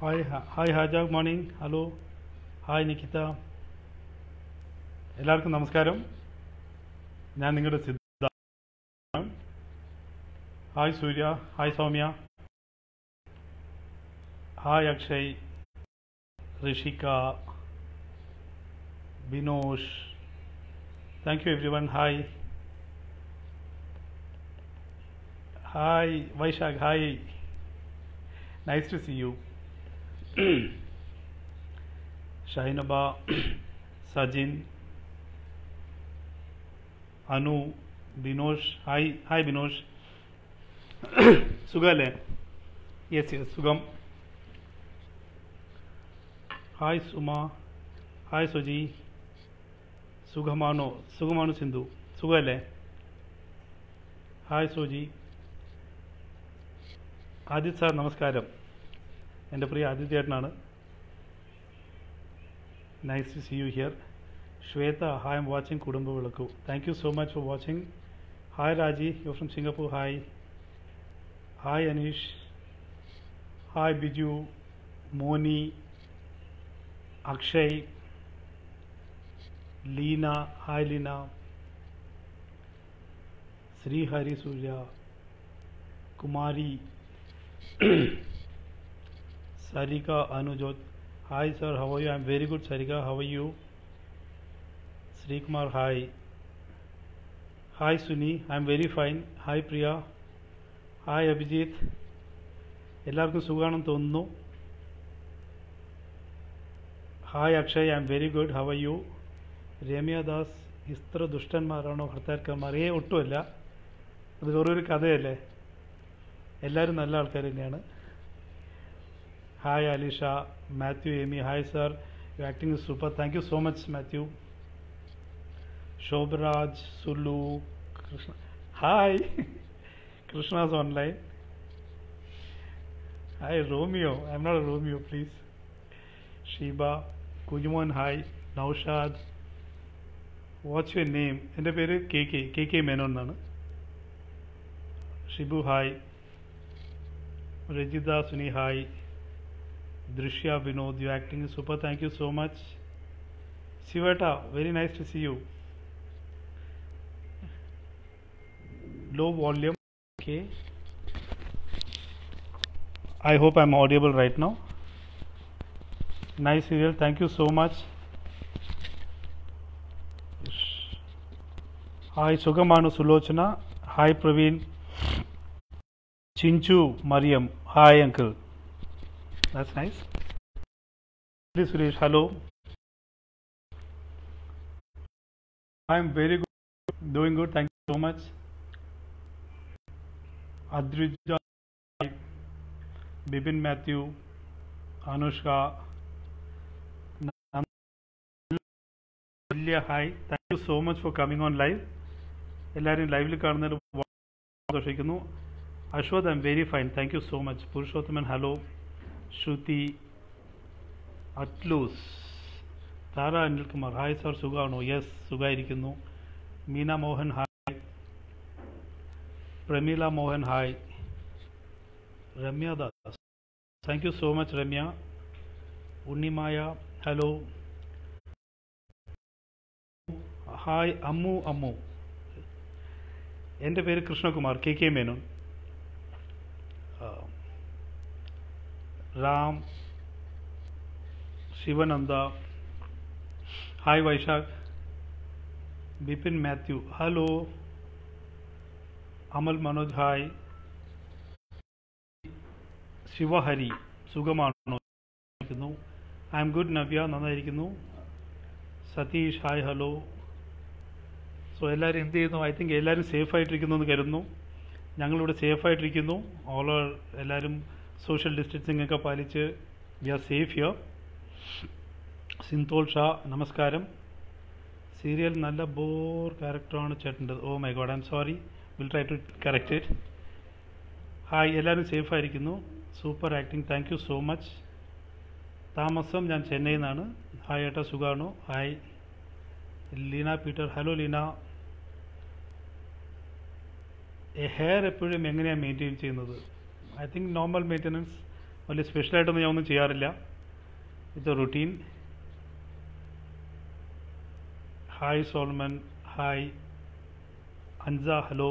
Hi ഹ- hi ഹാജ good morning hello hi Nikhita എല്ലാവർക്കും നമസ്കാരം ഞാൻ നിങ്ങളുടെ Siddha hi Surya hi Saumya hi Akshay Rishika Binosh thank you everyone hi hi Vaishakh hi nice to see you Shainaba Sajin Anu Binosh hi hi Binosh സുഖമല്ലേ yes yes സുഖം ഹായ് സുമ ഹായ് സുജി സുഖമാണോ സുഖമാണോ സിന്ധു സുഖമല്ലേ ഹായ് സുജി ആദിത് സാർ നമസ്കാരം എൻ്റെ പ്രിയ ആദിത് ചേട്ടനാണ് nice to see you here Shweta hi am watching Kudumba Vilakku thank you so much for watching hi Raji you from Singapore hi hi Aneesh hi Biju Moni Akshay Leena hi Leena Sreehari Surya Kumari Sarika Anujot. Hi sir, how are you? I'm very good Sarika, how are you? Sri Kumar, hi. Hi Suni, I'm very fine. Hi Priya. Hi Abhijit. എല്ലാവർക്കും സുഖമാണെന്ന് തോന്നുന്നു hi Akshay I am very good how you Ramya Das ഇത്ര ദുഷ്ടന്മാരാണോ ഭർത്താക്കന്മാർ ഏ ഒട്ടുമല്ല അത് വെറൊരു കഥയല്ലേ എല്ലാവരും നല്ല ആൾക്കാർ തന്നെയാണ് hi Alisha Mathew Emi hi sir you acting is super thank you so much Mathew Shobharaj Sullu Krishna hi Krishna's online hi Romeo I am not Romeo please Sheeba Kunjumon hi Naushad what's your name എൻ്റെ പേര് K K K K Menon എന്നാണ് Shibu hi Rajitha Suni hi Drishya Vinod you acting super thank you so much ശിവേട്ട very nice to see you low volume okay I hope I am audible right now nice serial thank you so much hi സുഖമാണ് Sulochana hi Praveen Chinchu Mariyam hi uncle that's nice Suresh hello I am very good doing good thank you so much Adrija Bipin Mathew Anushka വലിയ hi thank you so much for coming on live എല്ലാവരും ലൈവിൽ കാണുന്നതിൽ സന്തോഷിക്കുന്നു Ashwath I am very fine thank you so much Purushothaman hello Shruthi അറ്റ്ലൂസ് Thara Anilkumar hi sir സുഖമാണോ yes സുഖമായിരിക്കുന്നു Meena Mohan hi Pramila Mohan hi Ramya Das thank you so much Ramya Unnimaya hello hi Ammu Ammu എൻ്റെ പേര് കൃഷ്ണകുമാർ കെ കെ മേനോൻ ആ, Ram Sivananda hi Vaishakh Bipin Mathew hello Amal Manoj hi Sivahari സുഖമാണോ ഐ എം ഗുഡ് നവ്യ നന്നായിരിക്കുന്നു സതീഷ് ഹായ് ഹലോ സോ എല്ലാവരും എന്ത് ചെയ്യുന്നു ഐ തിങ്ക് എല്ലാവരും സേഫ് ആയിട്ടിരിക്കുന്നു എന്ന് കരുതുന്നു ഞങ്ങളിവിടെ സേഫ് ആയിട്ടിരിക്കുന്നു ഓൾ ആർ എല്ലാവരും സോഷ്യൽ ഡിസ്റ്റൻസിങ് ഒക്കെ പാലിച്ച് വി ആർ സേഫ് ഹിയർ സിന്തോൾ ഷാ നമസ്കാരം സീരിയൽ നല്ല ബോർ ക്യാരക്ടറാണ് ചേട്ടൻ്റെ oh my god I am sorry will try to correct it hi എല്ലാവരും സേഫ് ആയിരിക്കുന്നു super acting thank you so much താമസം ഞാൻ ചെന്നൈയിൽ നിന്നാണ് ഹായ് ഏട്ടാ സുഖാണോ hi Leena Peter hello Leena hair എപ്പോഴും എങ്ങനെയാണ് മെയിൻറ്റെയിൻ ചെയ്യുന്നത് ഐ തിങ്ക് നോർമൽ മെയിൻ്റനൻസ് വലിയ സ്പെഷ്യലായിട്ടൊന്നും ഞാൻ ഒന്നും ചെയ്യാറില്ല ഇത് routine hi Solman hi Ansa hello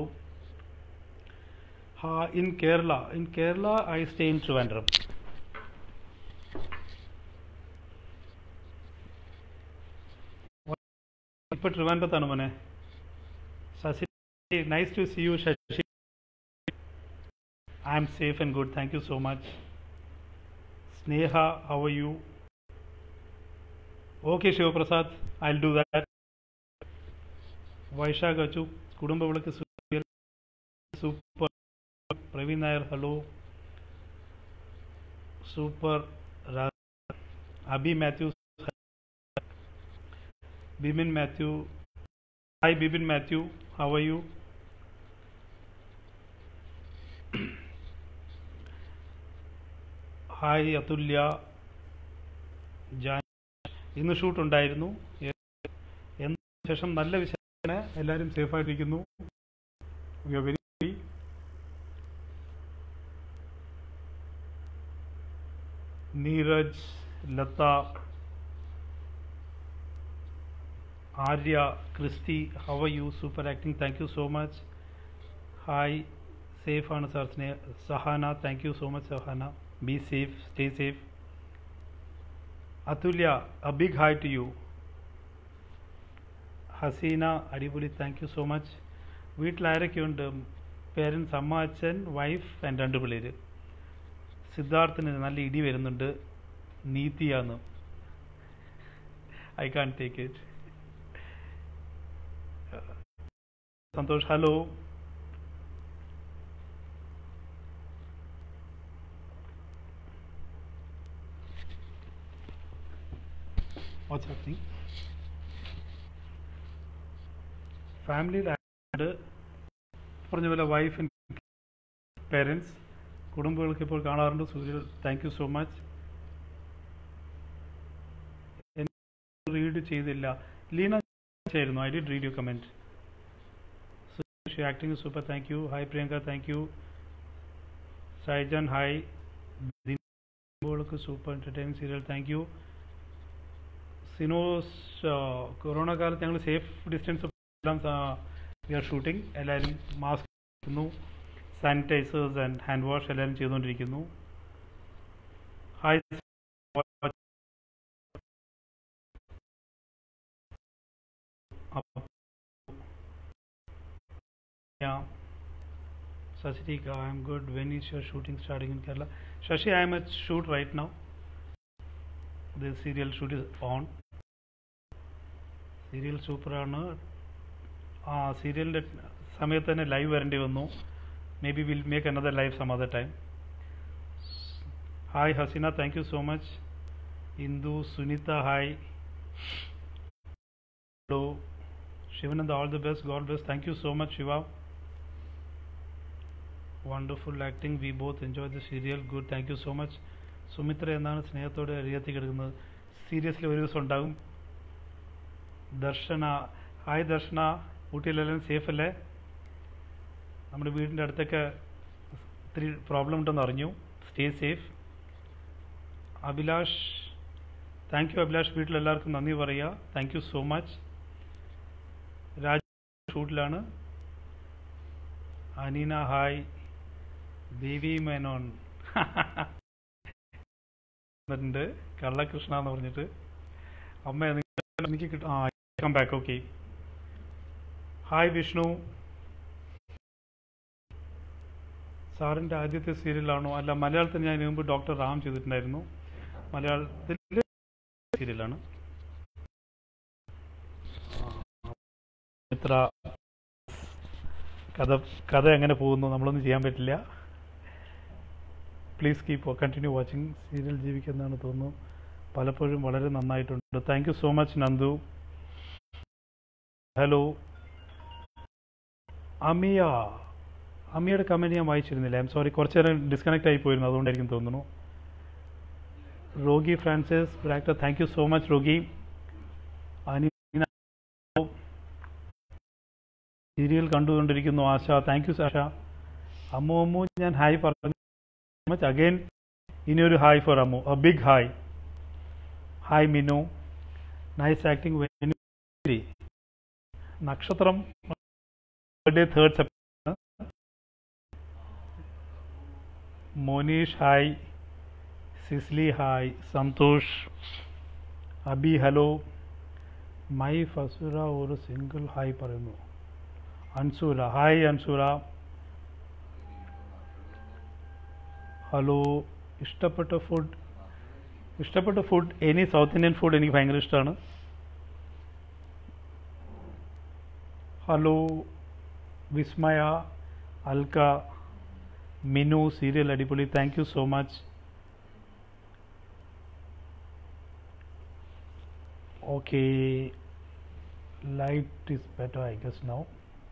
ഹാ in Kerala in Kerala I stay in Trivandrum ഇപ്പൊ ട്രിവാൻഡ്രത്താണ് മോനെ Sasi nice to see you Sasi I am safe and good thank you so much Sneha how are you okay Sivaprasad I do that Vaishakh Achu Kudumba Vilakku super Praveen Nair hello super Abi Mathew Bibin Mathew hi Bibin Mathew how are you hi Athulya Jan ഇന്ന് shoot ഉണ്ടായിരുന്നു എന്ന ശേഷം നല്ല വിശേഷമാണ് എല്ലാവരും സേഫായിട്ടിരിക്കുന്നു we are very Neeraj Latha Arya Christy how you super acting thank you so much hi safe ആണ് sir Sneha Sahana thank you so much Sahana be safe stay safe Athulya a big hi to you Haseena അടിപൊളി താങ്ക് യു സോ മച്ച് വീട്ടിൽ ആരൊക്കെയുണ്ട് parents അമ്മ അച്ഛൻ wife and രണ്ട് പിള്ളേര് സിദ്ധാർത്ഥിന് നല്ല ഇടി വരുന്നുണ്ട് നീതിയാന്ന് I can't take it Santhosh hello what's happening ഫാമിലിയിൽ പറഞ്ഞ പോലെ വൈഫ് പേരൻസ് കുടുംബങ്ങൾക്ക് ഇപ്പോൾ കാണാറുണ്ട് Surya thank you so much read ചെയ്തില്ല ലീന ആയിരുന്നു I did read you comment acting super thank you hi Priyanka thank you Saijan hi super entertaining serial thank you Sinos corona കാലത്ത് ഞങ്ങൾ സേഫ് ഡിസ്റ്റൻസ് എല്ലാം വി ആർ ഷൂട്ടിംഗ് എല്ലാവരും mask ന്നു സാനിറ്റൈസേഴ്സ് ആൻഡ് ഹാൻഡ് വാഷ് എല്ലാവരും ചെയ്തുകൊണ്ടിരിക്കുന്നു hi Yeah. Sasrika, I am good. When is your shooting starting in Kerala? Shashi, I am at shoot right now. The serial shoot is on. Serial സൂപ്പറാണ് ആ സീരിയലിൻ്റെ സമയത്ത് തന്നെ live വരേണ്ടി വന്നു maybe will make another live some other time hi Haseena thank you so much Indu Sunitha hi hello Sivananda all the best god best thank you so much Shiva wonderful acting we both enjoy the serial good thank you so much Sumithra എന്നാണ് സ്നേഹത്തോടെ അറിയാത്തി കിടക്കുന്നത് seriously ഒരു ദിവസം ഉണ്ടാകും ദർശന hi ദർശന ഊട്ടിയിലെല്ലാം safe അല്ലേ നമ്മുടെ വീടിൻ്റെ അടുത്തൊക്കെ ഇത്തിരി പ്രോബ്ലം ഉണ്ടെന്ന് അറിഞ്ഞു stay safe Abhilash thank you Abhilash വീട്ടിലെല്ലാവർക്കും നന്ദി പറയുക thank you so much Raja ഷൂട്ടിലാണ് അനീന ഹായ് ബേബി മേനോൻ ഉണ്ട് കള്ളകൃഷ്ണ എന്ന് പറഞ്ഞിട്ട് അമ്മ എനിക്ക് കിട്ടും ആ come back okay hi Vishnu സാറിൻ്റെ ആദ്യത്തെ സീരിയലാണോ അല്ല മലയാളത്തിൽ ഞാൻ ഇതിനു മുമ്പ് ഡോക്ടർ റാം ചെയ്തിട്ടുണ്ടായിരുന്നു മലയാളത്തിൽ സീരിയലാണ് ഇത്ര കഥ കഥ എങ്ങനെ പോകുന്നു നമ്മളൊന്നും ചെയ്യാൻ പറ്റില്ല please keep continue watching serial ജീവിക്കുന്നതാണ് തോന്നുന്നു പലപ്പോഴും വളരെ നന്നായിട്ടുണ്ട് thank you so much Nandu hello Amiya അമ്മിയുടെ കമൻറ്റ് ഞാൻ വായിച്ചിരുന്നില്ല ഐ എം സോറി കുറച്ച് നേരം ഡിസ്കണക്ട് ആയി പോയിരുന്നു അതുകൊണ്ടായിരിക്കും തോന്നുന്നു റോഗി ഫ്രാൻസിസ് ബ്രാക്ടർ thank you so much Rogi Aneena serial കണ്ടുകൊണ്ടിരിക്കുന്നു ആശ താങ്ക് യു ആശ അമ്മു അമ്മു ഞാൻ ഹായ് പറഞ്ഞു മച്ച് അഗൈൻ ഇനി ഒരു hi for Ammu a big hi hi Minu nice acting very നക്ഷത്രം birthday third September Monish hi Sisly hi Santhosh Abi hello my ഫസുര ഒരു സിംഗിൾ ഹായ് പറയുന്നു അൻസൂര ഹായ് അൻസൂര ഹലോ ഇഷ്ടപ്പെട്ട ഫുഡ് ഇഷ്ടപ്പെട്ട food any South Indian food എനിക്ക് ഭയങ്കര ഇഷ്ടമാണ് ഹലോ വിസ്മയ അൽക്ക മിനു സീരിയൽ അടിപൊളി thank you so much okay light is better I guess now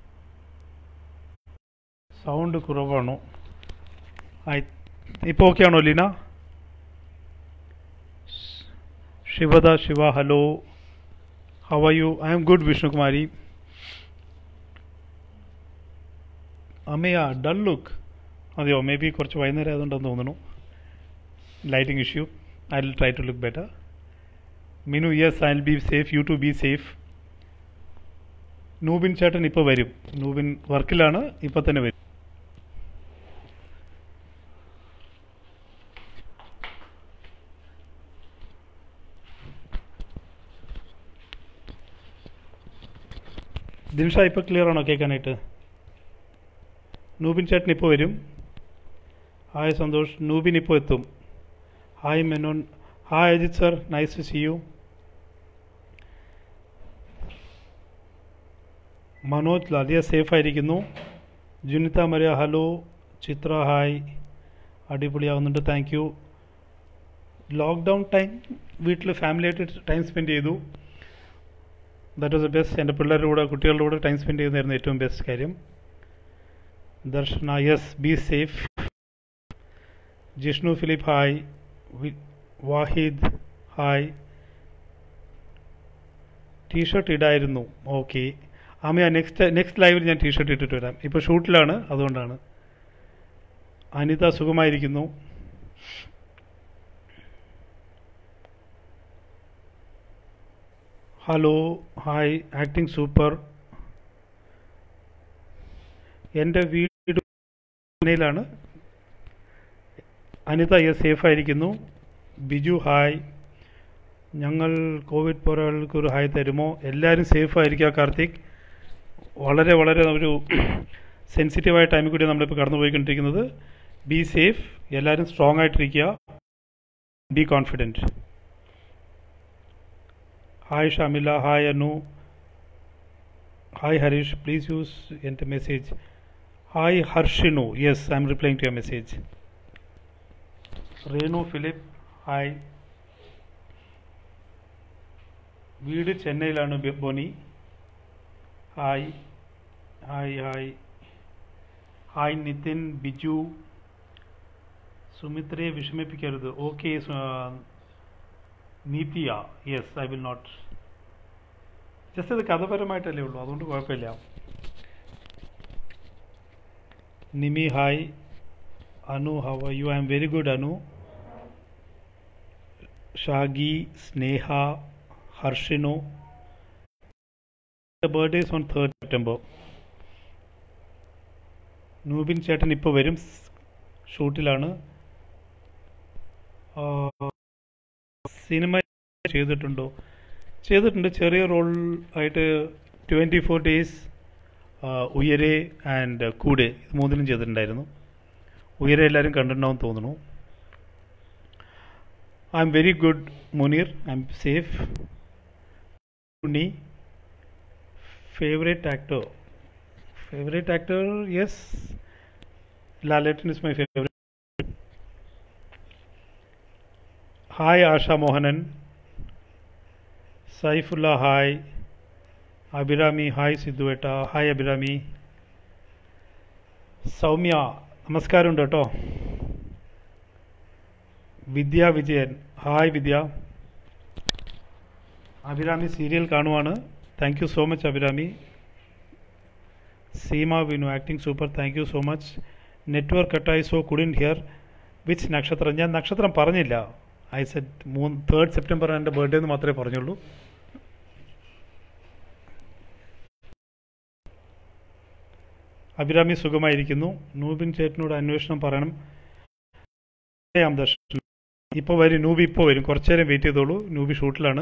sound കുറവാണോ ഐ ഇപ്പോൾ ഓക്കെ ആണോ Leena Shivada Shiva hello how are you I am good Vishnukumari അമ്മയാ ഡൾ ലുക്ക് അതെയോ മേ ബി കുറച്ച് വൈകുന്നേരം ആയതുകൊണ്ടെന്ന് തോന്നുന്നു lighting issue I will try to look better Minu yes I will be safe you to be safe Nubin ചേട്ടൻ ഇപ്പോൾ വരും നൂബിൻ വർക്കിലാണ് ഇപ്പോൾ തന്നെ വരും ദിൽഷ ഇപ്പോൾ ക്ലിയർ ആണോ കേൾക്കാനായിട്ട് നൂബിൻ ചേട്ടൻ ഇപ്പോൾ വരും ഹായ് സന്തോഷ് നൂബിൻ ഇപ്പോൾ എത്തും hi Menon hi Ajith sir nice to see you Manoj Laliya safe ആയിരിക്കുന്നു Junitha Maria hello Chithra hi അടിപൊളിയാവുന്നുണ്ട് താങ്ക് യു ലോക്ക്ഡൗൺ ടൈം വീട്ടിൽ ഫാമിലിയായിട്ട് ടൈം സ്പെൻഡ് ചെയ്തു ദാറ്റ് വാസ് ദ ബെസ്റ്റ് എൻ്റെ പിള്ളേരുടെ കൂടെ കുട്ടികളുടെ കൂടെ ടൈം സ്പെൻഡ് ചെയ്യുന്നതായിരുന്നു ഏറ്റവും ബെസ്റ്റ് കാര്യം Darshana yes be safe Jishnu Philip hi Vahid hi t shirt ഇടായിരുന്നു ഓക്കെ ആമയ നെക്സ്റ്റ് നെക്സ്റ്റ് ലൈവിൽ ഞാൻ ടീഷർട്ട് ഇട്ടിട്ട് വരാം ഇപ്പോൾ ഷൂട്ടിലാണ് അതുകൊണ്ടാണ് അനിത സുഖമായിരിക്കുന്നു ഹലോ ഹായ് ആക്ടിങ് സൂപ്പർ എൻ്റെ വീട് ചെന്നൈയിലാണ് അനിത യെസ് സേഫ് ആയിരിക്കുന്നു ബിജു ഹായ് ഞങ്ങൾ കോവിഡ് പോരാളികൾക്ക് ഒരു ഹായ് തരുമോ എല്ലാവരും സേഫ് ആയിരിക്കുക കാർത്തിക് വളരെ വളരെ ഒരു സെൻസിറ്റീവായ ടൈമിൽ കൂടി നമ്മളിപ്പോൾ കടന്നു പോയിക്കൊണ്ടിരിക്കുന്നത് ബി സേഫ് എല്ലാവരും സ്ട്രോങ് ആയിട്ടിരിക്കുക be confident hi Shamila hi Anu hi Harish please use എൻ്റെ message hi Harshinu yes I am replying to your message Renu Philip hi വീട് ചെന്നൈയിലാണ് ബി- Boni hi hi hi hi Nithin Biju സുമിത്രയെ വിഷമിപ്പിക്കരുത് okay Neethiya yes I will not just ഇത് കഥപരമായിട്ടല്ലേ ഉള്ളൂ അതുകൊണ്ട് കുഴപ്പമില്ല Nimi hi Anu how you I am very good Anu Shagi Sneha ഹർഷിനു birthday on third September Nubin ചേട്ടൻ ഇപ്പോൾ വരും ഷൂട്ടിലാണ് സിനിമ ചെയ്തിട്ടുണ്ടോ ചെയ്തിട്ടുണ്ട് ചെറിയ റോൾ ആയിട്ട് twenty four days Uyare and കൂടെ ഇത് മൂന്നിലും ചെയ്തിട്ടുണ്ടായിരുന്നു ഉയരെ എല്ലാവരും കണ്ടിട്ടുണ്ടാവും തോന്നുന്നു I am very good Muneer I am safe Unni favourite actor favourite actor yes Lalettan is my favourite hi Asha Mohanan Saifulla hi Abhirami hi സിദ്ധുവേട്ട ഹായ് അഭിരാമി സൗമ്യ നമസ്കാരമുണ്ട് കേട്ടോ വിദ്യ വിജയൻ ഹായ് വിദ്യ അഭിരാമി സീരിയൽ കാണുവാണ് thank you so much Abhirami Seema Vinu acting super thank you so much network കട്ടായി so couldn't hear which നക്ഷത്രം ഞാൻ നക്ഷത്രം പറഞ്ഞില്ല I said മൂന്ന് തേർഡ് സെപ്റ്റംബർ എൻ്റെ ബർത്ത്ഡേ എന്ന് മാത്രമേ പറഞ്ഞുള്ളൂ അഭിരാമി സുഖമായിരിക്കുന്നു നൂബിൻ ചേട്ടനോട് അന്വേഷണം പറയണം ചെയ്യാം ദർശനം ഇപ്പോൾ വരും നൂബി ഇപ്പോൾ വരും കുറച്ചു നേരം വെയിറ്റ് ചെയ്തോളൂ നൂബി ഷൂട്ടിലാണ്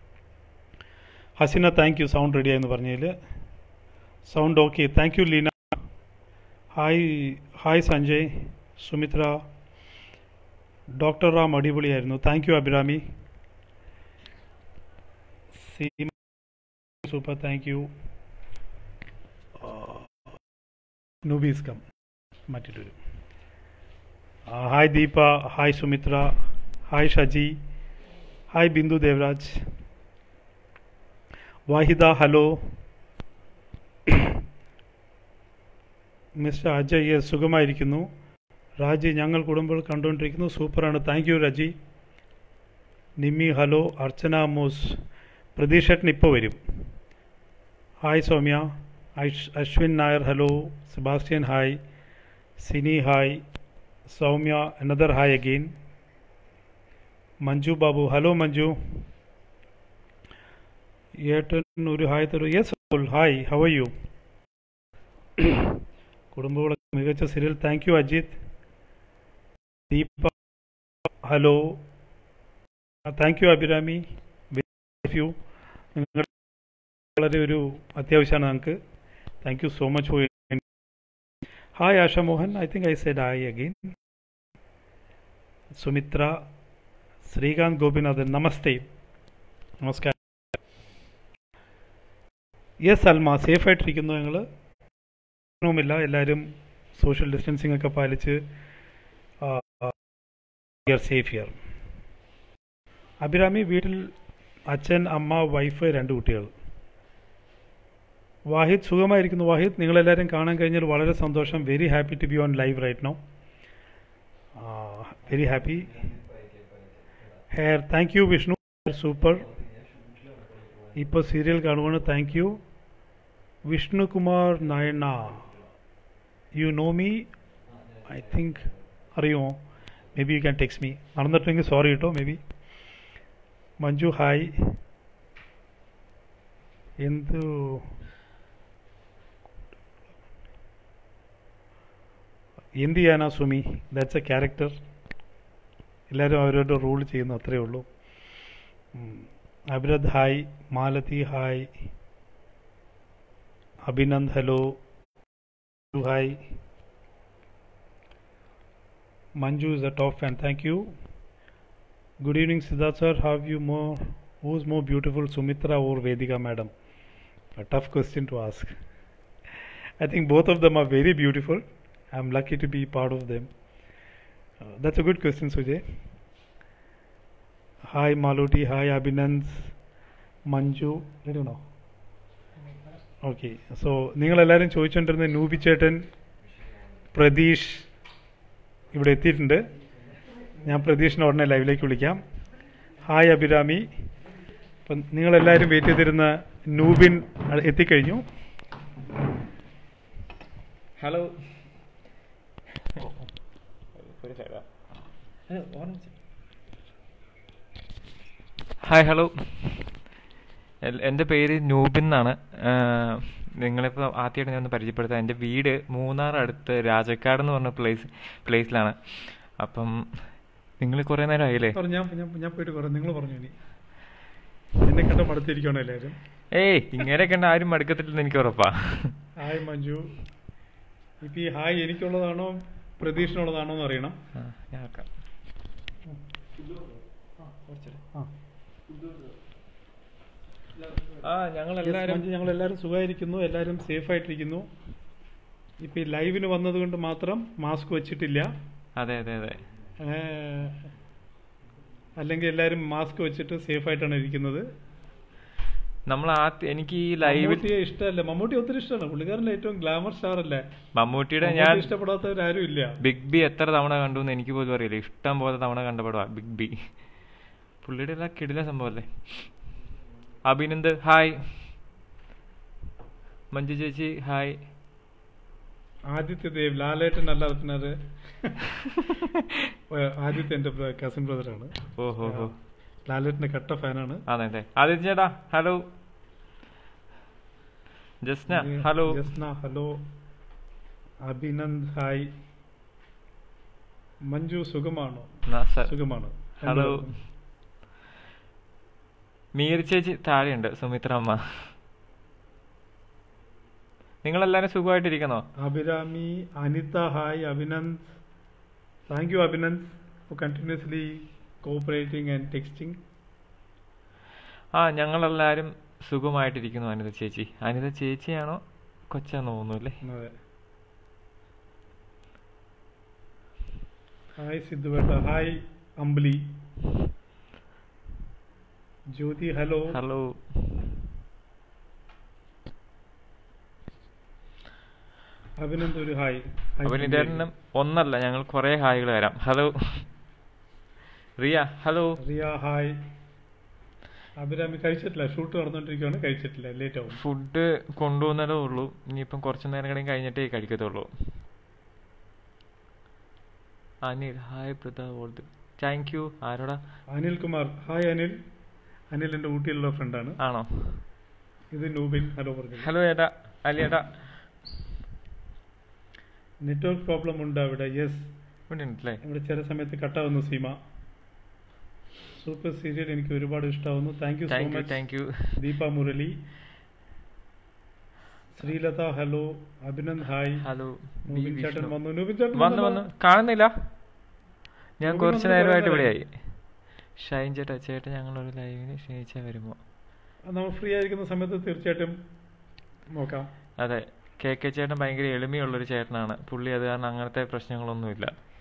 ഹസീന താങ്ക് യു സൗണ്ട് റെഡിയായെന്ന് പറഞ്ഞതിൽ sound okay thank you Leena hi hi Sanjay Sumithra doctor Ram അടിപൊളിയായിരുന്നു thank you Abhirami Seema super thank you നൂബീസ് കം മാറ്റിട്ട് വരും hi Deepa hi Sumithra hi Shaji hi Bindu Devaraj Vahida hello mister Ajay yes സുഖമായിരിക്കുന്നു രാജി ഞങ്ങൾ കുടുംബങ്ങൾ കണ്ടുകൊണ്ടിരിക്കുന്നു സൂപ്പറാണ് thank you Reji Nimmi hello Archana മോസ് പ്രതീക്ഷേട്ടൻ ഇപ്പോൾ വരും hi Soumya Aish Ashwin Nair hello Sebastian hi Sini hi Soumya another hi again Manju Babu hello Manju ഏട്ടൻ ഒരു ഹായ് തരൂ yes hi how are you Kudumbavilakku മികച്ച serial thank you Ajith Deepa hello thank you Abhirami you നിങ്ങൾ വളരെ ഒരു അത്യാവശ്യമാണ് ഞങ്ങൾക്ക് thank you so much for hi Asha Mohan I think I said hi again Sumithra Srikanth Gopinathan നമസ്തേ നമസ്കാരം യെസ് അൽമ സേഫായിട്ടിരിക്കുന്നു ഞങ്ങൾ പ്രശ്നവുമില്ല എല്ലാവരും സോഷ്യൽ ഡിസ്റ്റൻസിങ് ഒക്കെ പാലിച്ച് സേഫ് ഹിയർ അഭിരാമി വീട്ടിൽ അച്ഛൻ അമ്മ വൈഫ് രണ്ട് കുട്ടികൾ വാഹിദ് സുഖമായിരിക്കുന്നു വാഹിദ് നിങ്ങളെല്ലാവരും കാണാൻ കഴിഞ്ഞാൽ വളരെ സന്തോഷം very happy to be on live right no very happy here thank you Vishnu super ഇപ്പോൾ സീരിയൽ കാണുവാണ് താങ്ക് യു വിഷ്ണുകുമാർ നായണ്ണ you know me I think അറിയുമോ may be you can text me നടന്നിട്ടുണ്ടെങ്കിൽ സോറി കേട്ടോ മേ ബി മഞ്ജു ഹായ് എന്തു എന്ത് ചെയ്യാനാ Sumi that's A character എല്ലാവരും അവരവരുടെ റൂൾ ചെയ്യുന്നു അത്രയേ ഉള്ളൂ Abhirath hi Malathi hi Abhinand hello hi Manju is a top fan. Thank you. Good evening, Siddharth sir. Have you more? Who's more beautiful, Sumitra or Vedika, madam? A tough question to ask. I think both of them are very beautiful. I'm lucky to be part of them. Uh, that's a good question, Sujay. Hi, Maloti. Hi, Abhinand. Manju. I don't know. Okay so നിങ്ങളെല്ലാവരും ചോദിച്ചുകൊണ്ടിരുന്ന നൂബി ചേട്ടൻ പ്രതീഷ് ഇവിടെ എത്തിയിട്ടുണ്ട് ഞാൻ പ്രതീഷിനെ ഉടനെ ലൈവിലേക്ക് വിളിക്കാം hi Abhirami അപ്പം നിങ്ങളെല്ലാവരും വെയിറ്റ് ചെയ്തിരുന്ന നൂബിൻ എത്തിക്കഴിഞ്ഞു ഹലോ ഹായ് ഹലോ എൻ്റെ പേര് നൂബിൻ എന്നാണ് നിങ്ങളിപ്പോൾ ആദ്യമായിട്ട് ഞാൻ ഒന്ന് പരിചയപ്പെടുത്താം എൻ്റെ വീട് മൂന്നാർ അടുത്ത് രാജക്കാട് എന്ന് പറഞ്ഞ പ്ലേസ് പ്ലേസിലാണ് അപ്പം നിങ്ങൾ കുറേ നേരം ആയില്ലേ ഞാൻ ഞാൻ ഞാൻ പോയിട്ട് പറയാം നിങ്ങൾ പറഞ്ഞു ഇനി എന്നെ കണ്ട മടുത്തിരിക്കണം എല്ലാവരും ഏയ് ഇങ്ങനെ കണ്ട ആരും മടുക്കത്തില്ലെന്ന് എനിക്ക് ഉറപ്പാ ഹായ് മഞ്ജു ഇപ്പം ഈ ഹായ് എനിക്കുള്ളതാണോ പ്രതീക്ഷിനുള്ളതാണോ എന്ന് അറിയണം ആ, ഞാൻ ആക്കാം ആ ഞങ്ങൾ എല്ലാവരും ഞങ്ങൾ എല്ലാവരും സുഖമായിരിക്കുന്നു എല്ലാവരും സേഫ് ആയിട്ടിരിക്കുന്നു ഇപ്പം ഈ ലൈവിന് വന്നത് കൊണ്ട് മാത്രം മാസ്ക് വെച്ചിട്ടില്ല അതെ അതെ അതെ ഏഹ്, അല്ലെങ്കിൽ എല്ലാവരും മാസ്ക് വെച്ചിട്ട് സേഫ് ആയിട്ടാണ് ഇരിക്കുന്നത് നമ്മൾ ആദ്യം എനിക്ക് ഈ ലൈവിൽ മമ്മൂട്ടിയെ ഇഷ്ടമല്ല മമ്മൂട്ടി ഒത്തിരി ഇഷ്ടമാണ് പുള്ളിക്കാരൻ്റെ ഏറ്റവും ഗ്ലാമർ സ്റ്റാർ അല്ലേ മമ്മൂട്ടിയുടെ മമ്മൂട്ടി ഞാൻ ഇഷ്ടപ്പെടാത്തവരാരും ഇല്ല ബിഗ് ബി എത്ര തവണ കണ്ടു എന്ന് എനിക്ക് പോലും അറിയില്ല ഇഷ്ടം പോലെ തവണ കണ്ട പടമാ ബിഗ് ബി പുള്ളിയുടെ എല്ലാം കിടില സംഭവമല്ലേ അഭിനന്ദ് ഹായ് മഞ്ജു ചേച്ചി ഹായ് ആദിത്യ ദേവ് ലാലേട്ടൻ അല്ലാതെ പിന്നെ അത് ആദിത്യ എൻ്റെ കസിൻ ബ്രദറാണ് ഓഹോ ഹോ ലാലേട്ടൻ്റെ കട്ട ഫാനാണ് അതെ ആദിത്യ ചേട്ടാ hello Jasna hello Jasna hello Abhinand hi Manju സുഖമാണോ സുഖമാണ് ഹലോ രണ്ടുപേർക്കും. മീർ ചേച്ചി താഴെയുണ്ട് സുമിത്ര അമ്മ നിങ്ങളെല്ലാരും സുഖമായിട്ടിരിക്കുന്നോ Abhirami Anitha hi Abhinand thank you Abhinand for continuously cooperating and texting ആ ഞങ്ങളെല്ലാരും സുഖമായിട്ടിരിക്കുന്നു അനിത ചേച്ചി അനിത ചേച്ചിയാണോ കൊച്ചാന്ന് തോന്നുന്നു അല്ലേ അതെ ഹായ് സിദ്ധുവേട്ട hi Ambili Jyothi hello hello Abhinand ഒരു ഹായ് ഹായ് അഭിനിതേട്ടനും ഒന്നല്ല ഞങ്ങൾ കുറെ ഹായികൾ വരാം hello Riya hello Riya hi Abhirami കഴിച്ചിട്ടില്ല ഷൂട്ട് നടന്നുകൊണ്ടിരിക്കുകയാണ് കഴിച്ചിട്ടില്ല ലേറ്റ് ആവും ഫുഡ് കൊണ്ടുവന്നതേ ഉള്ളൂ ഇനിയിപ്പം കുറച്ച് നേരം കൂടി കഴിഞ്ഞിട്ടേ കഴിക്കത്തുള്ളൂ Anil hi Prathap thank you ആരോടാ അനിൽ കുമാർ ഹായ് അനിൽ അനിൽ എൻ്റെ ഊട്ടിയിലുള്ള ഫ്രണ്ടാണ് ആണോ ഇത് നൂബിൻ ഹലോ പറഞ്ഞു ഹലോ ഏട്ടാ അലി ഏട്ടാ നെറ്റ്വർക്ക് പ്രോബ്ലം ഉണ്ട് അവിടെ യെസ് ഇവിടെ ഉണ്ടല്ലേ ഇവിടെ ചില സമയത്ത് കട്ടാവുന്നു സീമ സൂപ്പർ സീരിയൽ എനിക്ക് ഒരുപാട് ഇഷ്ടമാവുന്നു thank you so thank you much thank you Deepa Murali Sreelatha hello Abhinand hi hello Nubin ചേട്ടൻ വന്നു നൂബിൻ ചേട്ടൻ വന്നു വന്നു കാണുന്നില്ല ഞാൻ നൂബിൻ കുറച്ച് വന്നിട്ട് നേരമായിട്ട് കുറേ ഇവിടെയായി ഷൈൻ ചേട്ടാ ചേട്ടൻ ഞങ്ങളൊരു ലൈവിന് ക്ഷണിച്ചാൽ വരുമോ നമ്മൾ ഫ്രീ ആയിരിക്കുന്ന സമയത്ത് തീർച്ചയായിട്ടും നോക്കാം അതെ കെ കെ ചേട്ടൻ ഭയങ്കര എളിമയുള്ളൊരു ചേട്ടനാണ് പുള്ളി അത് കാരണം അങ്ങനത്തെ പ്രശ്നങ്ങളൊന്നുമില്ല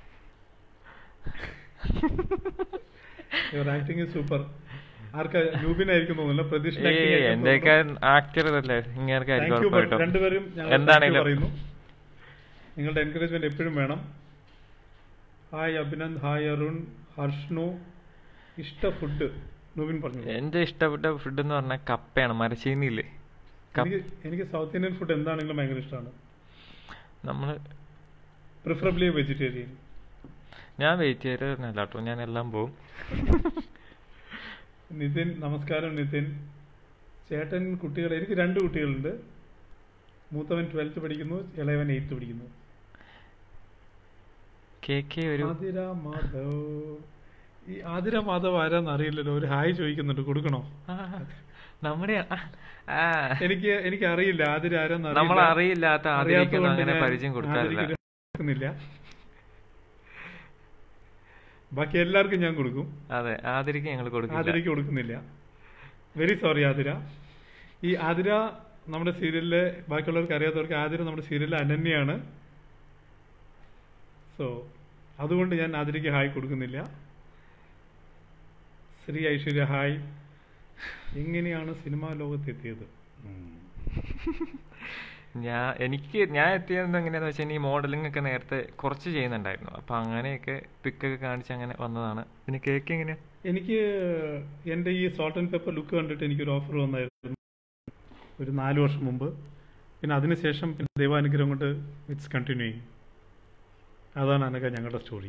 യുവർ ആക്ടിങ് ഇസ് സൂപ്പർ ആർക്കാ നൂബിനായിരിക്കും തോന്നുന്നില്ല പ്രതീക്ഷ ഏയ് എന്റെയൊക്കെ ആക്ടർ അല്ലേ ഇങ്ങേർക്കായിരിക്കും താങ്ക് യു ഉറപ്പായിട്ടും രണ്ടുപേരും ഞങ്ങൾ എന്താണേലും. പറയുന്നു നിങ്ങളുടെ എൻകറേജ്മെന്റ് എപ്പോഴും വേണം ഹായ് അഭിനന്ദ് ഹായ് അരുൺ ഹർഷ്ണു ഇഷ്ട ഫുഡ് നൂബിൻ പറഞ്ഞു എന്റെ ഇഷ്ടപ്പെട്ട ഫുഡ് എന്ന് പറഞ്ഞാൽ കപ്പയാണ് മരച്ചീനിയില്ലേ കപ്പ എനിക്ക് എനിക്ക് സൗത്ത് ഇന്ത്യൻ ഫുഡ് എന്താണെങ്കിലും ഭയങ്കര ഇഷ്ടമാണ് നമ്മള് പ്രിഫറബിളി വെജിറ്റേറിയൻ ഞാൻ വെജിറ്റേറിയൻ അല്ല കേട്ടോ ഞാൻ എല്ലാം പോവും നിതിൻ നമസ്കാരം നിതിൻ ചേട്ടൻ കുട്ടികൾ എനിക്ക് രണ്ട് കുട്ടികളുണ്ട് മൂത്തവൻ ട്വൽത്ത് പഠിക്കുന്നു ഇളയവൻ എയ്ത്ത് പഠിക്കുന്നു കെ കെ ഒരു ആതിര മാധവ് ഈ ആതിര മാധവ് ആരാന്ന് അറിയില്ലല്ലോ ഒരു ഹായ് ചോദിക്കുന്നുണ്ട് കൊടുക്കണോ ആ, നമ്മുടെ ആ, ആ. എനിക്ക് എനിക്ക് അറിയില്ല ആതിര ആരാന്ന് അറിയില്ല. നമ്മൾ അറിയില്ലാത്ത ആതിരയ്ക്കൊന്നും അറിയാത്തതുകൊണ്ട് അങ്ങനെ ഞാൻ പരിചയം കൊടുക്കാറില്ല ആതിരയ്ക്ക് കൊടുക്കുന്നില്ല ബാക്കി എല്ലാവർക്കും ഞാൻ കൊടുക്കും അതെ ആതിരയ്ക്ക് ഞങ്ങൾ കൊടുക്കില്ല ആതിരയ്ക്ക് കൊടുക്കുന്നില്ല വെരി സോറി ആതിര ഈ ആതിര നമ്മുടെ സീരിയലിലെ ബാക്കിയുള്ളവർക്ക് അറിയാത്തവർക്ക് ആതിര നമ്മുടെ സീരിയലിലെ അനന്യയാണ് സോ അതുകൊണ്ട് ഞാൻ ആതിരയ്ക്ക് ഹായ് കൊടുക്കുന്നില്ല ശ്രീ ഐശ്വര്യ ഹായ് എങ്ങനെയാണ് സിനിമാ ലോകത്തെത്തിയത് ഞാൻ എനിക്ക് ഞാൻ എത്തിയത് എങ്ങനെയാന്ന് വെച്ചാൽ ഈ മോഡലിംഗ് ഒക്കെ നേരത്തെ കുറച്ച് ചെയ്യുന്നുണ്ടായിരുന്നു അപ്പൊ അങ്ങനെയൊക്കെ പിക്കൊക്കെ കാണിച്ച് അങ്ങനെ വന്നതാണ് പിന്നെ കേക്ക് എങ്ങനെയാ എനിക്ക് എൻ്റെ ഈ സോൾട്ട് ആൻഡ് പെപ്പർ ലുക്ക് കണ്ടിട്ട് എനിക്കൊരു ഓഫർ വന്നായിരുന്നു ഒരു നാല് വർഷം മുമ്പ് പിന്നെ അതിനുശേഷം പിന്നെ ദൈവാനുഗ്രഹം കൊണ്ട് ഇറ്റ്സ് കണ്ടിന്യൂയിങ് അതാണ് അനക ഞങ്ങളുടെ സ്റ്റോറി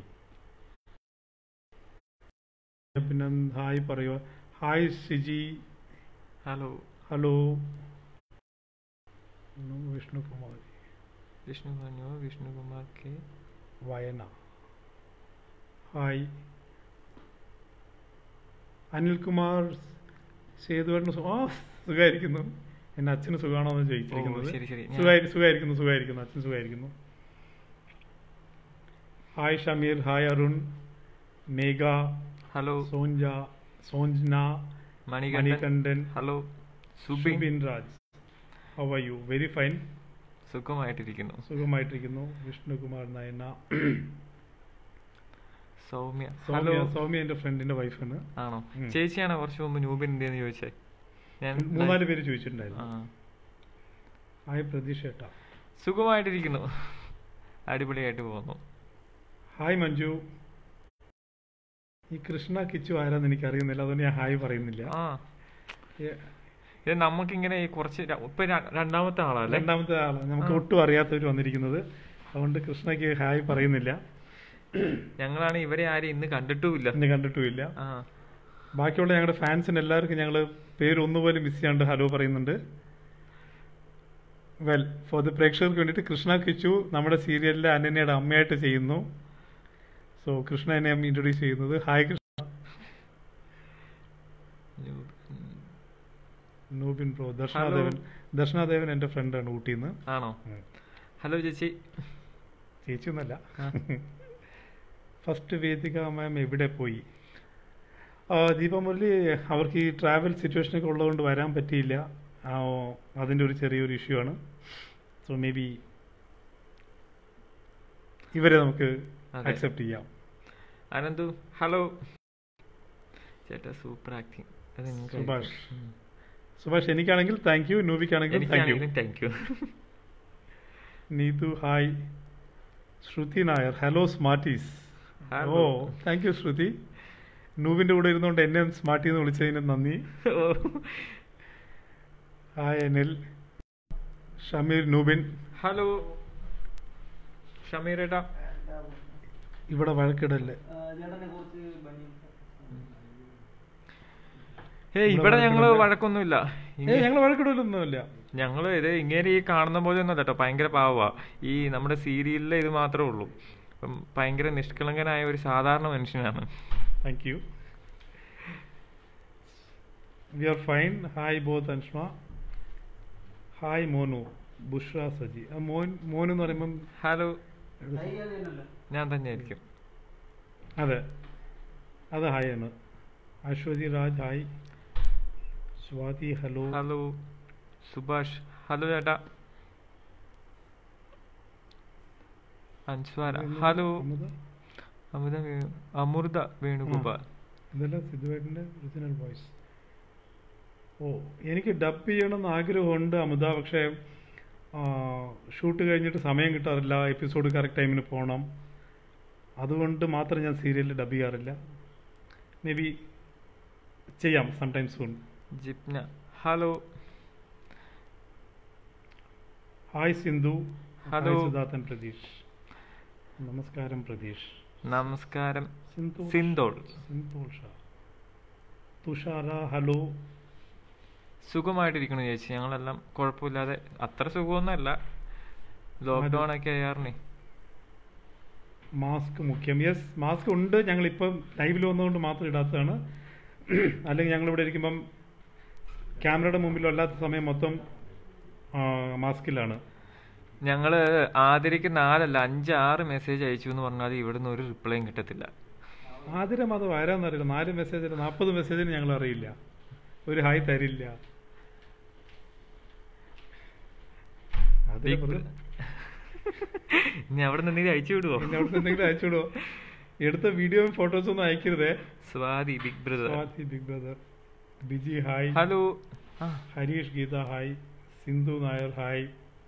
പിന്നെ ഹായ് പറയുക hi Shiji hello hello Vishnukumar Vishnu പറഞ്ഞു വിഷ്ണുകുമാർ കെ വയന ഹായ് അനിൽകുമാർ സേതുവേട്ടന് സു- ആ സുഖമായിരിക്കുന്നു എന്റെ അച്ഛന് സുഖമാണോ എന്ന് ചോദിച്ചിരിക്കുന്നത് ഓ, ശരി, ശരി. ഞാൻ- സുഖമായി സുഖമായിരിക്കുന്നു സുഖമായിരിക്കുന്നു അച്ഛൻ സുഖമായിരിക്കുന്നു hi Shameer hi Arun Megha hello സോഞ്ച Sonjana Manikandan Manikandan hello Subin Subin Raj how are you very fine സുഖമായിട്ടിരിക്കുന്നു സുഖമായിട്ടിരിക്കുന്നു വിഷ്ണുകുമാർ നയന സൗമ്യ ഹലോ സൗമ്യ സൗമ്യ എന്റെ ഫ്രണ്ടിന്റെ വൈഫാണ് ആണോ ഉം. ചേച്ചിയാണോ കുറച്ച് മുമ്പ് നൂബിൻ എന്തെന്ന് ചോദിച്ചേ ഞാൻ മൂന്നാല് പേര് ആ ചോദിച്ചിട്ടുണ്ടായിരുന്നു ഹായ് പ്രതീക്ഷ ഏട്ടാ സുഖമായിട്ടിരിക്കുന്നു അടിപൊളിയായിട്ട് പോകുന്നു ഹായ് മഞ്ജു ഈ കൃഷ്ണ കിച്ചു ആരാന്ന് എനിക്ക് അറിയുന്നില്ല അതുകൊണ്ട് ഞാൻ ഹായ് പറയുന്നില്ല ആ ഏ, ഇത് നമുക്കിങ്ങനെ ഈ കുറച്ച് ര- ഇപ്പൊ ര- രണ്ടാമത്തെ ആളല്ലേ രണ്ടാമത്തെ ആള് നമുക്ക് ആ. ഒട്ടും അറിയാത്തവർ വന്നിരിക്കുന്നത് അതുകൊണ്ട് കൃഷ്ണയ്ക്ക് ഹായ് പറയുന്നില്ല ഞങ്ങളാണ് ഇവരെ ആരും ഇന്ന് കണ്ടിട്ടുമില്ല എന്നെ കണ്ടിട്ടുമില്ല ആ ബാക്കിയുള്ള ഞങ്ങളുടെ ഫാൻസിന് എല്ലാവർക്കും ഞങ്ങൾ പേര് ഒന്നുപോലും മിസ് ചെയ്യാണ്ട് ഹലോ പറയുന്നുണ്ട് വെൽ ഫോർ ദ പ്രേക്ഷകർക്ക് വേണ്ടിയിട്ട് കൃഷ്ണ കിച്ചു നമ്മുടെ സീരിയലിലെ അനന്യയുടെ അമ്മയായിട്ട് ചെയ്യുന്നു സോ കൃഷ്ണ എന്നെ ഇൻട്രൊഡ്യൂസ് ചെയ്യുന്നത് ഹായ് കൃഷ്ണ നൂബിൻ ബ്രോ ദർശനാദേവൻ ദർശനാദേവൻ എൻ്റെ ഫ്രണ്ടാണ് ഊട്ടിയിൽ നിന്ന് ആണോ ഹലോ ചേച്ചി ചേച്ചി ഒന്നല്ല ആ. ഫസ്റ്റ് വേദിക മാം എവിടെ പോയി ആ, ദീപമുരളി അവർക്ക് ഈ ട്രാവൽ സിറ്റുവേഷനൊക്കെ ഉള്ളതുകൊണ്ട് വരാൻ പറ്റിയില്ല ആ, അതിൻ്റെ ഒരു ചെറിയൊരു ഇഷ്യൂ ആണ് സോ മേ ബി ഇവരെ നമുക്ക് അതെ. അക്സെപ്റ്റ് ചെയ്യാം അനന്തു ഹലോ ചേട്ടാ സൂപ്പർ ആക്ടിങ് അത് നിങ്ങൾക്ക് സുഭാഷ്. ഉം. സുഭാഷ് എനിക്കാണെങ്കിൽ താങ്ക് യു നൂബിക്കാണെങ്കിൽ താങ്ക് യു എനിക്കാണെങ്കിലും thank you Neethu hi Shruthi Nair hello smarties Hello. ഓ താങ്ക് യു ശ്രുതി നൂബിന്റെ കൂടെ ഇരുന്നുകൊണ്ട് എന്നെ സ്മാർട്ടി എന്ന് വിളിച്ചതിന് നന്ദി ഹായ് അനിൽ ഷമീർ നൂബിൻ ഹലോ ഷമീറേട്ടാ ഇവിടെ വഴക്കിടല്ലേ ഏ ഇവിടെ ഇവിടെ ഞങ്ങള് വഴക്കിടല്ലേ? വഴക്കൊന്നുമില്ല ഏ ഞങ്ങൾ വഴക്കിടലൊന്നുമില്ല ഞങ്ങള് ഇത് ഇങ്ങനെ ഈ കാണുന്ന പോലെ ഒന്നും കേട്ടോ ഭയങ്കര പാവാ ഈ നമ്മുടെ സീരിയലിലെ ഇത് മാത്രമേ ഉള്ളൂ അപ്പം ഭയങ്കര നിഷ്കളങ്കനായ ഒരു സാധാരണ മനുഷ്യനാണ് thank you we are fine hi both Anshma hi Monu Bushra Saji ആ മോൻ മോൻ എന്ന് പറയുമ്പം ഹലോ ഞാൻ തന്നെയായിരിക്കും അതെ അത് ഹായ് ആണ് Ashwathi Raj hi Swathi hello hello Subhash hello ചേട്ടാ അൻസ്വാര ഹലോ അമുത? അമൃത വേണു അമൃത വേണുഗോപാൽ ഇതല്ല സിദ്ധുവേട്ടൻ്റെ ഒറിജിനൽ വോയിസ് ഓ എനിക്ക് ഡബ് ചെയ്യണമെന്ന് ആഗ്രഹമുണ്ട് അമുത പക്ഷേ ഷൂട്ട് കഴിഞ്ഞിട്ട് സമയം കിട്ടാറില്ല എപ്പിസോഡ് കറക്റ്റ് ടൈമിന് പോകണം അതുകൊണ്ട് മാത്രം ഞാൻ സീരിയലിൽ ഡബ് ചെയ്യാറില്ല മേ ബി ചെയ്യാം sometime soon Jipna hello hi Sindhu Hello. Hi Siddharthan Pratheesh നമസ്കാരം പ്രതീഷ് നമസ്കാരം സിന്ധു സിന്തോൾ സന്തോഷ തുഷാര ഹലോ സുഖമായിട്ടിരിക്കണു ചേച്ചി ഞങ്ങളെല്ലാം കുഴപ്പമില്ലാതെ അത്ര സുഖമൊന്നുമല്ല ലോക്ക്ഡൗൺ ഒക്കെ ആയാറിനെ മാസ്ക് മുഖ്യം യെസ് മാസ്ക് ഉണ്ട് ഞങ്ങൾ ഇപ്പം ലൈവിൽ വന്നതുകൊണ്ട് മാത്രം ഇടാത്തതാണ് അല്ലെങ്കിൽ ഞങ്ങൾ ഇവിടെ ഇരിക്കുമ്പം ക്യാമറയുടെ മുമ്പിൽ അല്ലാത്ത സമയം മൊത്തം ആ, മാസ്കിലാണ് ഞങ്ങള് ആതിരയ്ക്ക് നാലല്ല അഞ്ച് ആറ് മെസ്സേജ് അയച്ചു എന്ന് പറഞ്ഞാൽ ഇവിടുന്ന് ഒരു റിപ്ലൈയും കിട്ടത്തില്ല ആതിരം അത് വരാന്നറിയില്ല നാല് മെസ്സേജിൽ നാൽപ്പത് മെസ്സേജിന് ഞങ്ങൾ അറിയില്ല ഒരു ഹായ് തരില്ല ആതിര Big പറ- Bro- ഇനി അവിടെ നിന്ന് അയച്ചു വിടുവോ പിന്നെ അവിടുന്ന് എന്തെങ്കിലും അയച്ചുവിടുവോ എടുത്ത വീഡിയോയും ഫോട്ടോസും ഒന്നും അയക്കരുതേ Swathi big brother Swathi big brother Biji hi hello ആ ഹരീഷ് ഗീത ഹായ് സിന്ധു നായർ ഹായ്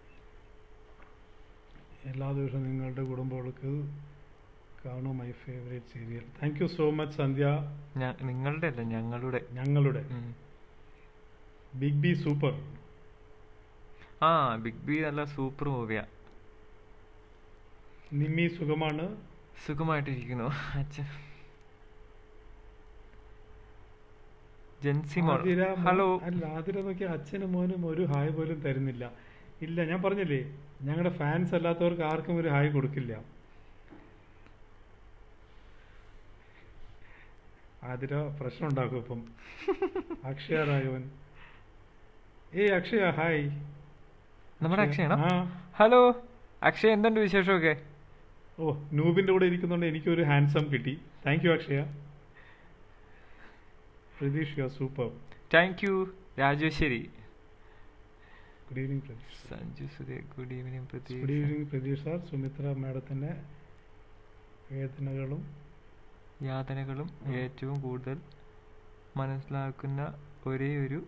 എല്ലാ ദിവസവും നിങ്ങളുടെ കുടുംബങ്ങൾക്ക് കാണും my favourite serial thank you so much Sandhya ഞ- നിങ്ങളുടെ അല്ല ഞങ്ങളുടെ ഞങ്ങളുടെ ഉം. ബിഗ് ബി സൂപ്പർ ആ ബിഗ് ബി നല്ല സൂപ്പർ മൂവിയാ നിമ്മി സുഖമാണ് സുഖമായിട്ടിരിക്കുന്നു അച്ഛൻ ജെൻസി മോൾ ആതിര മോ- ഹലോ അല്ല ആതിര നോക്കി അച്ഛനും മോനും ഒരു ഹായ് പോലും തരുന്നില്ല ഇല്ല ഞാൻ പറഞ്ഞില്ലേ ഞങ്ങളുടെ ഫാൻസ് അല്ലാത്തവർക്ക് ആർക്കും ഒരു ഹായ് കൊടുക്കില്ല ആതിര പ്രശ്നം ഉണ്ടാക്കും ഇപ്പം അക്ഷയ രാഘവൻ ഏയ് അക്ഷയ ഹായ് നമ്മുടെ അക്ഷയ- അക്ഷയാണോ ആ ഹലോ അക്ഷയ് എന്തുണ്ട് വിശേഷമൊക്കെ ഓ നൂബിന്റെ കൂടെ ഇരിക്കുന്നുണ്ട് എനിക്കൊരു ഹാൻസം കിട്ടി thank you Akshaya Pratheesh you super thank you Rajeshwari good evening Pratheesh Sanju സുധേ good evening good Prathiksha evening Pratheesh sir Sumithra മാഡത്തിന്റെ വേദനകളും യാതനകളും ഉം. ഏറ്റവും കൂടുതൽ മനസ്സിലാക്കുന്ന ഒരേ ഒരു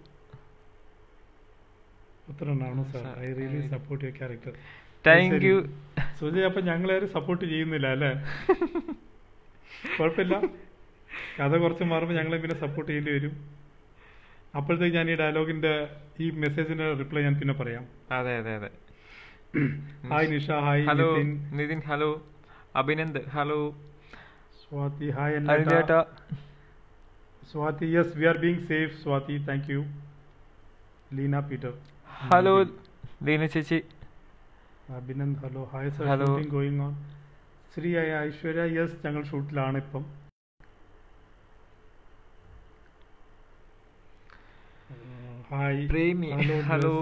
പുത്രനാണ് sir Sir, I really I- support your character thank you Sujay അപ്പൊ ഞങ്ങളാരും സപ്പോർട്ട് ചെയ്യുന്നില്ല അല്ലേ കുഴപ്പമില്ല കഥ കുറച്ച് മാറുമ്പോൾ ഞങ്ങളെ പിന്നെ സപ്പോർട്ട് ചെയ്യേണ്ടി വരും അപ്പോഴത്തേക്ക് ഞാൻ ഈ ഡയലോഗിന്റെ ഈ മെസ്സേജിന്റെ റിപ്ലൈ ഞാൻ പിന്നെ പറയാം അതെ അതെ അതെ hi Nisha hi hello Nithin Nithin hello Abhinand hello Swathi hi അരുണേട്ട Swathi yes we are being safe Swathi thank you Leena Peter hello Leena ചേച്ചി Abhinand hello hi sir Hello. Shooting going on Sree Aishwarya yes ഞങ്ങൾ ഷൂട്ടിലാണ് ഇപ്പം hi Premi hello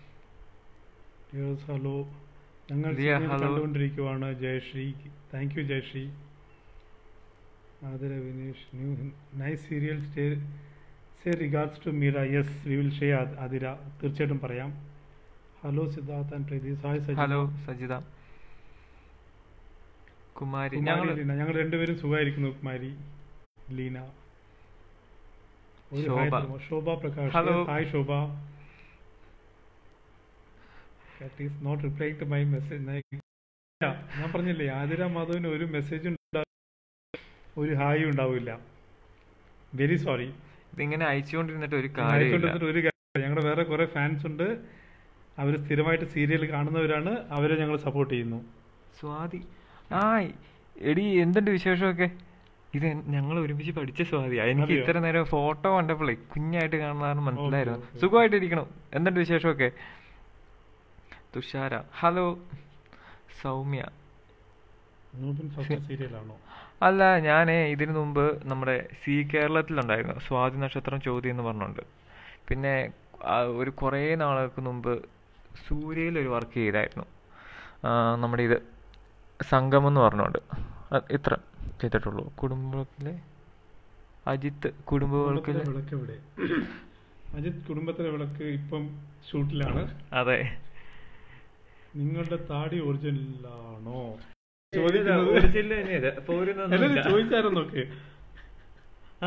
yes hello ഞങ്ങൾ ദിയ, serial hello. കണ്ടുകൊണ്ടിരിക്കുവാണ് Jayashree thank you Jayashree Aadhara Vineesh new nice serial stay say regards to Meera yes we will share Athira തീർച്ചയായിട്ടും പറയാം hello Siddharth and Pradeep hi Sajitha hello Sajitha Kumari Kumari ഞങ്ങൾ ലീന ഞങ്ങൾ രണ്ടുപേരും സുഖമായിരിക്കുന്നു കുമാരി ലീന ഒരു ഹായ് ശോഭ. തരുമോ? Shobha Prakash Hello. Yes, hi Shobha That is not replying to my message. ഇല്ല, ഞാൻ പറഞ്ഞില്ലേ ആതിര മാധവന് ഒരു മെസ്സേജ് ഒരു ഹായ് ഉണ്ടാവില്ല വെരി സോറി ഇതിങ്ങനെ അയച്ചുകൊണ്ടിരുന്നിട്ട് ഒരു കാര്യമില്ല ഒരു കാര്യം ഞങ്ങളുടെ വേറെ കുറെ ഫാൻസ് ഉണ്ട് അവർ സ്ഥിരമായിട്ട് സീരിയൽ കാണുന്നവരാണ് അവരെ ഞങ്ങൾ സപ്പോർട്ട് ചെയ്യുന്നു സ്വാതി ആ എടി എന്തുണ്ട് വിശേഷമൊക്കെ ഇത് ഞങ്ങൾ ഒരുമിച്ച് പഠിച്ച സ്വാതിയാ എനിക്ക് അതെയോ? ഇത്ര നേരം ഫോട്ടോ കണ്ടപ്പോഴേ കുഞ്ഞായിട്ട് കാണുന്നതാണ് മനസ്സിലായിരുന്നു ഓക്കേ. സുഖമായിട്ടിരിക്കണം എന്തുണ്ട് വിശേഷമൊക്കെ തുഷാര ഹലോ സൗമ്യ നൂബിൻ ഫസ്റ്റ് സീരിയലാണോ അല്ല ഞാൻ ഇതിനു മുമ്പ് നമ്മുടെ സി കേരളത്തിലുണ്ടായിരുന്നു സ്വാതി നക്ഷത്രം ചോദ്യം എന്ന് പറഞ്ഞുകൊണ്ട് പിന്നെ ആ, ഒരു കുറേ നാളുകൾക്ക് മുമ്പ് സൂര്യയിൽ ഒരു വർക്ക് ചെയ്തായിരുന്നു ആ, നമ്മുടെ ഇത് സംഗമം എന്ന് പറഞ്ഞുകൊണ്ട് അത് ഇത്ര ചെയ്തിട്ടുള്ളൂ കുടുംബത്തിലെ അജിത്ത് കുടുംബങ്ങൾക്ക് കുടുംബത്തിലെ വിളക്ക് എവിടെ അജിത് കുടുംബത്തിലെ വിളക്ക് ഇപ്പം ഷൂട്ടിലാണ് അതെ നിങ്ങളുടെ താടി ഒറിജിനലാണോ എല്ലാവരും ചോദിച്ചായിരുന്നൊക്കെ ആ.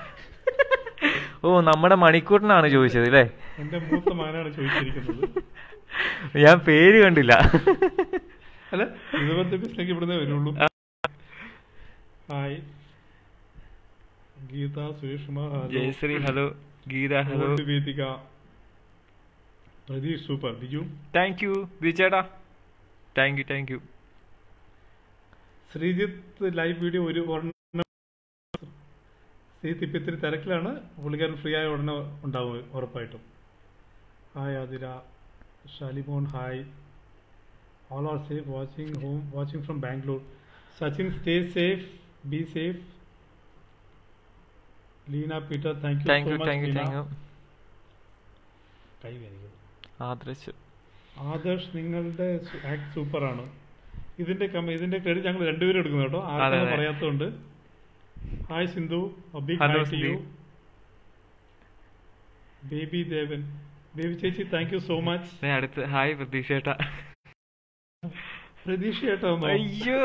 ഓ നമ്മുടെ മണിക്കൂറിനാണ് ചോദിച്ചത് അല്ലേ എന്റെ മൂത്ത മകനാണ് ചോദിച്ചിരിക്കുന്നത് ഞാൻ പേര് കണ്ടില്ല അല്ല ഇരുപത്തി ബിസിലേക്ക് ഇവിടുന്ന് വരുള്ളൂ hi Geetha Sureshma Jayashree hello Geetha hello Vedika Pratheesh super Biju thank you ബിജേടാ thank you thank you Sreejith live video ഒരു ഒരെണ്ണം ശ്രീജിത്ത് ഇപ്പം ഇത്തിരി തിരക്കിലാണ് പുള്ളിക്കാരൻ ഫ്രീ ആയ ഉടനെ ഉണ്ടാവും ഉറപ്പായിട്ടും hi Athira Shalimon hi all are safe watching home watching from Bangalore Sachin stay safe be safe Leena Peter thank you thank so you thank you much thank you കൈ വേദനിക്കുന്നു. ആദർശ് ആദർശ് നിങ്ങളുടെ ആക്ട് സൂപ്പറാണ് ഇതിന്റെ കമ- ഇതിന്റെ ക്രെഡിറ്റ് ഞങ്ങൾ രണ്ടുപേരും എടുക്കുന്നു കേട്ടോ അതെ, ആർക്കും അതെ. പറയാത്തതുകൊണ്ട് hi Sindhu big Hello, hi to Sindhu. You baby Devan baby ചേച്ചി താങ്ക് യു സോ മച്ച് ദേ അടുത്ത് ഹായ് പ്രതീക്ഷ ഏട്ടാ പ്രതീക്ഷ ചേട്ടാ ഒന്നോ? അയ്യോ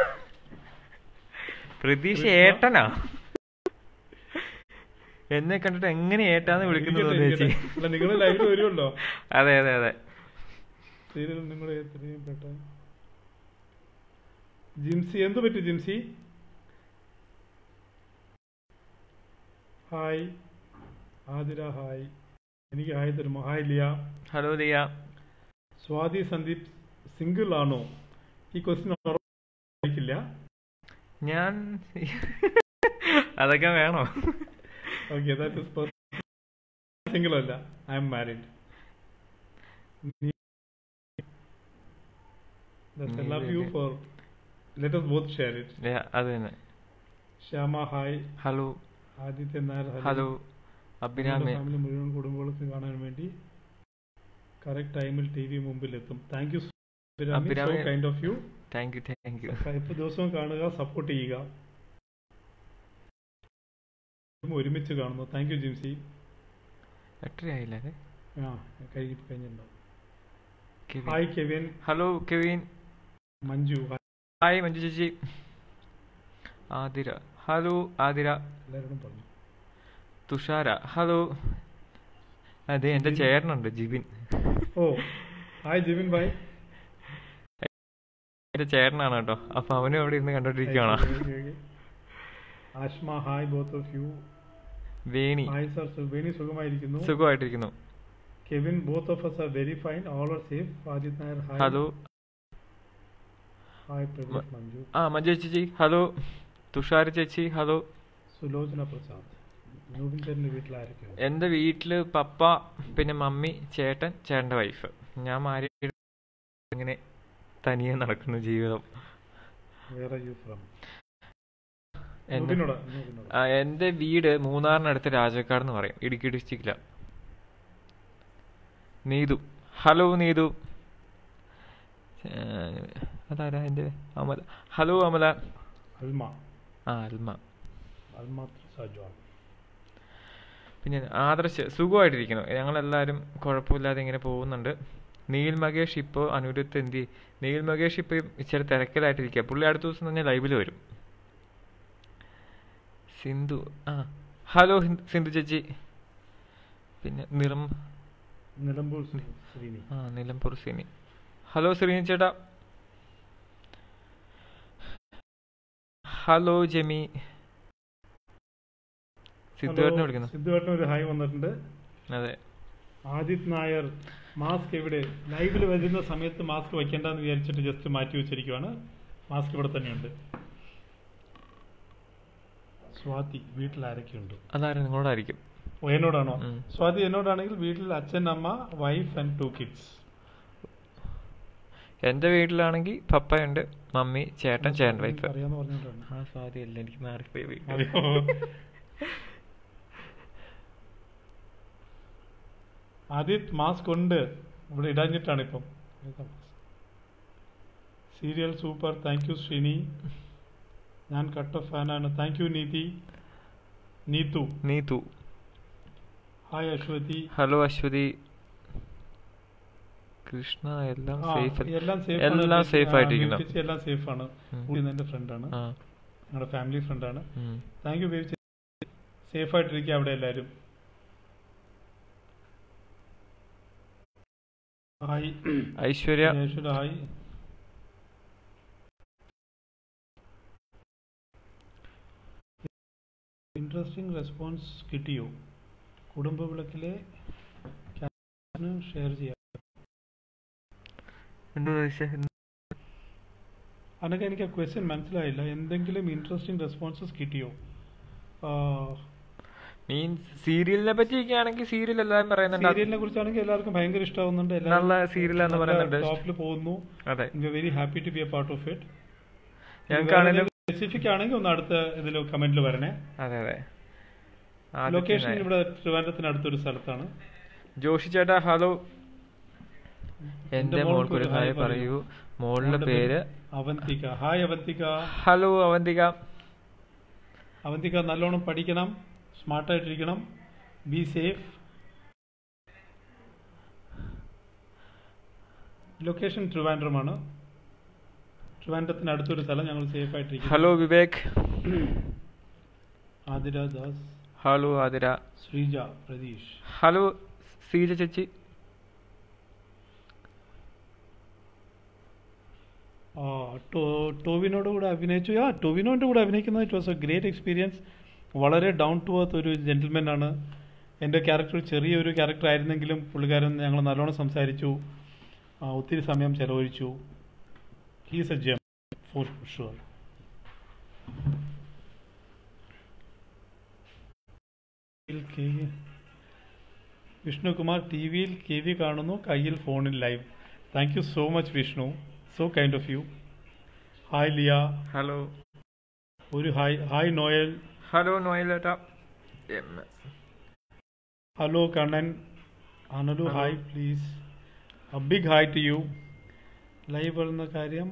പ്രതീക്ഷ കൃഷ്ണ. ഏട്ടനാ എന്നെ കണ്ടിട്ട് എങ്ങനെ ഏട്ടാന്ന് വിളിക്കുന്നു ഇരിക്കട്ടെ, ചേച്ചി ഇരിക്കട്ടെ. അല്ല നിങ്ങൾ ലൈവിൽ വരുമല്ലോ അതെ അതെ അതെ സീരിയൽ നിങ്ങൾ എത്രയും പെട്ട ജിംസി എന്ത് പറ്റി ജിംസി ഹായ് ആതിര ഹായ് എനിക്ക് ഹായ് തരുമോ hi Liya hello Diya Swathi Sandeep single ആണോ ഈ ക്വസ്റ്റ്യൻ ഉറപ്പിക്കില്ല ഞാൻ അതൊക്കെ വേണോ ഓക്കെ ദാറ്റ് ഇസ് സിംഗിൾ അല്ല I am married love you for let us both share it Yeah, അത് തന്നെ Shyama hi hello Adithyan Nair hello Abhirami family മുഴുവൻ കുടുംബങ്ങൾക്ക് കാണാൻ വേണ്ടി കറക്റ്റ് ടൈമിൽ ടി വി മുമ്പിൽ എത്തും thank you Abhirami. Kind of you thank you thank you ഇപ്പൊ ദിവസവും കാണുക സപ്പോർട്ട് ചെയ്യുക ഒരുമിച്ച് കാണുന്നു താങ്ക് യു ജിംസി എട്ടരയായില്ലേ അതെ ആ കഴിഞ്ഞ് കഴിഞ്ഞിട്ടുണ്ടാവും Kevin. Hi Kevin hello Kevin Manju hi Manju ചേച്ചി ആതിര ഹലോ ആതിര എല്ലാവരോടും പറഞ്ഞു തുഷാര ഹലോ അതെ എൻ്റെ ജിബിൻ. ചേട്ടനുണ്ട് ജിബിൻ ഓ ഹായ് ജിവിൻ ഭായ് എൻ്റെ ചേട്ടനാണ് കേട്ടോ അപ്പൊ അവനും അവിടെ ഇരുന്ന് കണ്ടോണ്ടിരിക്കുകയാണോ Ashma hi both of you Veni hi sir Veni സുഖമായിരിക്കുന്നു സുഖമായിട്ടിരിക്കുന്നു Kevin both of us are very fine all are safe Adith Nair hi hello hi Pradeep Manju ആ മഞ്ജു ചേച്ചി ഹലോ തുഷാര ചേച്ചി ഹലോ സുലോചന പ്രസാദ് നൂബിൻ ചേട്ടൻ്റെ വീട്ടിൽ ആരൊക്കെയാണ് എൻ്റെ വീട്ടില് പപ്പ പിന്നെ മമ്മി ചേട്ടൻ ചേട്ടൻ്റെ വൈഫ് ഞാൻ മാരി ഇങ്ങനെ തനിയെ നടക്കുന്നു ജീവിതം വേറെ യു ഫ്രം എൻ്റെ നൂബിനോട് നൂബിനോട് ആ, എൻ്റെ വീട് മൂന്നാറിനടുത്ത് രാജക്കാട് എന്ന് പറയും ഇടുക്കി ഡിസ്ട്രിക്റ്റിലാണ് നീതു ഹലോ നീതു ഏ, അതാരാ എൻ്റെ അമല ഹലോ അമല അൽമ ആ അൽമ അൽമ ത്രിസ ജോൺ പിന്നെ ആദർശ് സുഖമായിട്ടിരിക്കുന്നു ഞങ്ങളെല്ലാവരും കുഴപ്പമില്ലാതെ ഇങ്ങനെ പോകുന്നുണ്ട് നീൽ മകേഷ് ഇപ്പോൾ അനുരുത്ത് എന്തി നീൽ മകേഷ് ഇപ്പോൾ ഇച്ചിരി തിരക്കിലായിട്ടിരിക്കുക പുള്ളി അടുത്ത ദിവസം തന്നെ ലൈവിൽ വരും സിന്ധു ആ ഹലോ ഹിന്ദ്- സിന്ധു ചേച്ചി പിന്നെ നിറം നിലമ്പൂർ ശ്രീ- ശ്രീനി ആ നിലമ്പൂർ സിനി ഹലോ ശ്രീനി ചേട്ടാ ഹലോ ജെമി സിദ്ധുവേട്ടനെ ഹലോ, വിളിക്കുന്നു സിദ്ധുവേട്ടന് ഒരു ഹായ് വന്നിട്ടുണ്ട് അതെ ആദിത് നായർ മാസ്ക് എവിടെ ലൈവിൽ വരുന്ന സമയത്ത് മാസ്ക് വെക്കേണ്ടെന്ന് വിചാരിച്ചിട്ട് ജസ്റ്റ് മാറ്റി വെച്ചിരിക്കുവാണ് മാസ്ക് ഇവിടെ തന്നെയുണ്ട് സ്വാതി വീട്ടിൽ ആരൊക്കെയുണ്ട് അതാരും നിങ്ങളോടായിരിക്കും ഓ എന്നോടാണോ ഉം. സ്വാതി എന്നോടാണെങ്കിൽ വീട്ടിൽ അച്ഛൻ അമ്മ വൈഫ് ആൻഡ് ടു കിഡ്സ് എൻ്റെ വീട്ടിലാണെങ്കിൽ പപ്പയുണ്ട് മമ്മി ചേട്ടൻ ചേട്ടൻ വൈഫ് അറിയാന്ന് പറഞ്ഞിട്ടാണ് ആ സ്വാതി അല്ല എനിക്ക് മാറിപ്പോയി വീട്ടിൽ അറിയാമോ ആദിത് മാസ്ക് ഉണ്ട് ഇവിടെ ഇടാഞ്ഞിട്ടാണ് ഇപ്പം serial super thank you Sreeni ഞാൻ കട്ട ഫാനാണ് thank you Neethi Neethu Neethu hi Aswathy hello Aswathy Krishna എല്ലാം ആ, സേഫ് എല്ലാം safe ആണ്. എല്ലാം ബിജി- സേഫ് ആ, ആയിട്ടിരിക്കുന്നു ബിജി എല്ലാം സേഫ് ആണ് ഉം. കൂടി എന്റെ ഫ്രണ്ടാണ് ആ ഞങ്ങളുടെ ഫാമിലി ഫ്രണ്ടാണ് ഉം. താങ്ക് യു ബേബി സേഫ് ആയിട്ടിരിക്കുക അവിടെ എല്ലാവരും hi Aishwarya Jayeshwara hi interesting response കിട്ടിയോ കുടുംബ വിളക്കിലെ ഷെയർ ചെയ്യാം എന്തോ ചോദിച്ചേ? അനക്ക് എനിക്ക് ആ ക്വസ്റ്റ്യൻ മനസ്സിലായില്ല എന്തെങ്കിലും ഇൻട്രസ്റ്റിംഗ് റെസ്പോൺസസ് കിട്ടിയോ മീൻസ് സീരിയലിനെ പറ്റിയൊക്കെയാണെങ്കിൽ സീരിയൽ എല്ലാവരും പറയുന്നുണ്ട് അത് സീരിയലിനെ കുറിച്ചാണെങ്കിൽ എല്ലാവർക്കും ഭയങ്കര ഇഷ്ടമാവുന്നുണ്ട് നല്ല സീരിയലാന്ന് പറയുന്നുണ്ട് ടോപ്പിൽ പോകുന്നു അതെ very happy to be a part of it ഞങ്ങൾക്കാണെങ്കിലും സ്പെസിഫിക് ആണെങ്കിൽ ഒന്ന് അടുത്ത ഇതിൽ കമന്റിൽ വരണേ അതെ അതെ ലൊക്കേഷൻ ആദ്യത്തെ ഇവിടെ ട്രിവാൻഡ്രത്തിന് അടുത്തൊരു സ്ഥലത്താണ് ജോഷി ചേട്ടാ ഹലോ എന്റെ എന്റെ മോൾക്ക് ഒരു ഹായ് പറയൂ മോളുടെ മോളുടെ പേര് അവന്തിക ഹായ് അവന്തിക ഹലോ അവന്തിക അവന്തിക നല്ലോണം പഠിക്കണം സ്മാർട്ടായിട്ടിരിക്കണം ബി സേഫ് ലൊക്കേഷൻ ട്രിവാൻഡ്രമാണ് ട്രിവാൻഡ്രത്തിന് അടുത്തൊരു സ്ഥലം ഞങ്ങൾ സേഫ് ആയിട്ടിരിക്കും hello Vivek Athira Das hello Athira Sreeja Pratheesh hello Seeja ചേച്ചി ആ, ടോ- ടോവിനോട് കൂടെ അഭിനയിച്ചു ആ ടോവിനോന്റെ കൂടെ അഭിനയിക്കുന്നത് it was a great experience വളരെ ഡൗൺ ടു എർത്ത് ഒരു ജെന്റിൽമാൻ ആണ് എൻ്റെ ക്യാരക്ടർ ചെറിയൊരു ക്യാരക്ടർ ആയിരുന്നെങ്കിലും പുള്ളിക്കാരൻ ഞങ്ങൾ നല്ലോണം സംസാരിച്ചു ആ, ഒത്തിരി സമയം ചെലവഴിച്ചു he's a gem for sure Vishnukumar ടി വിയിൽ കെ വി കാണുന്നു കയ്യിൽ ഫോണിൽ live thank you so much Vishnu so kind of you hi Liya hello ഒരു hi hi Noel hello Noel ചേട്ടാ M S hello Kannan Analu Hello. Hi please a big hi to you live വരുന്ന കാര്യം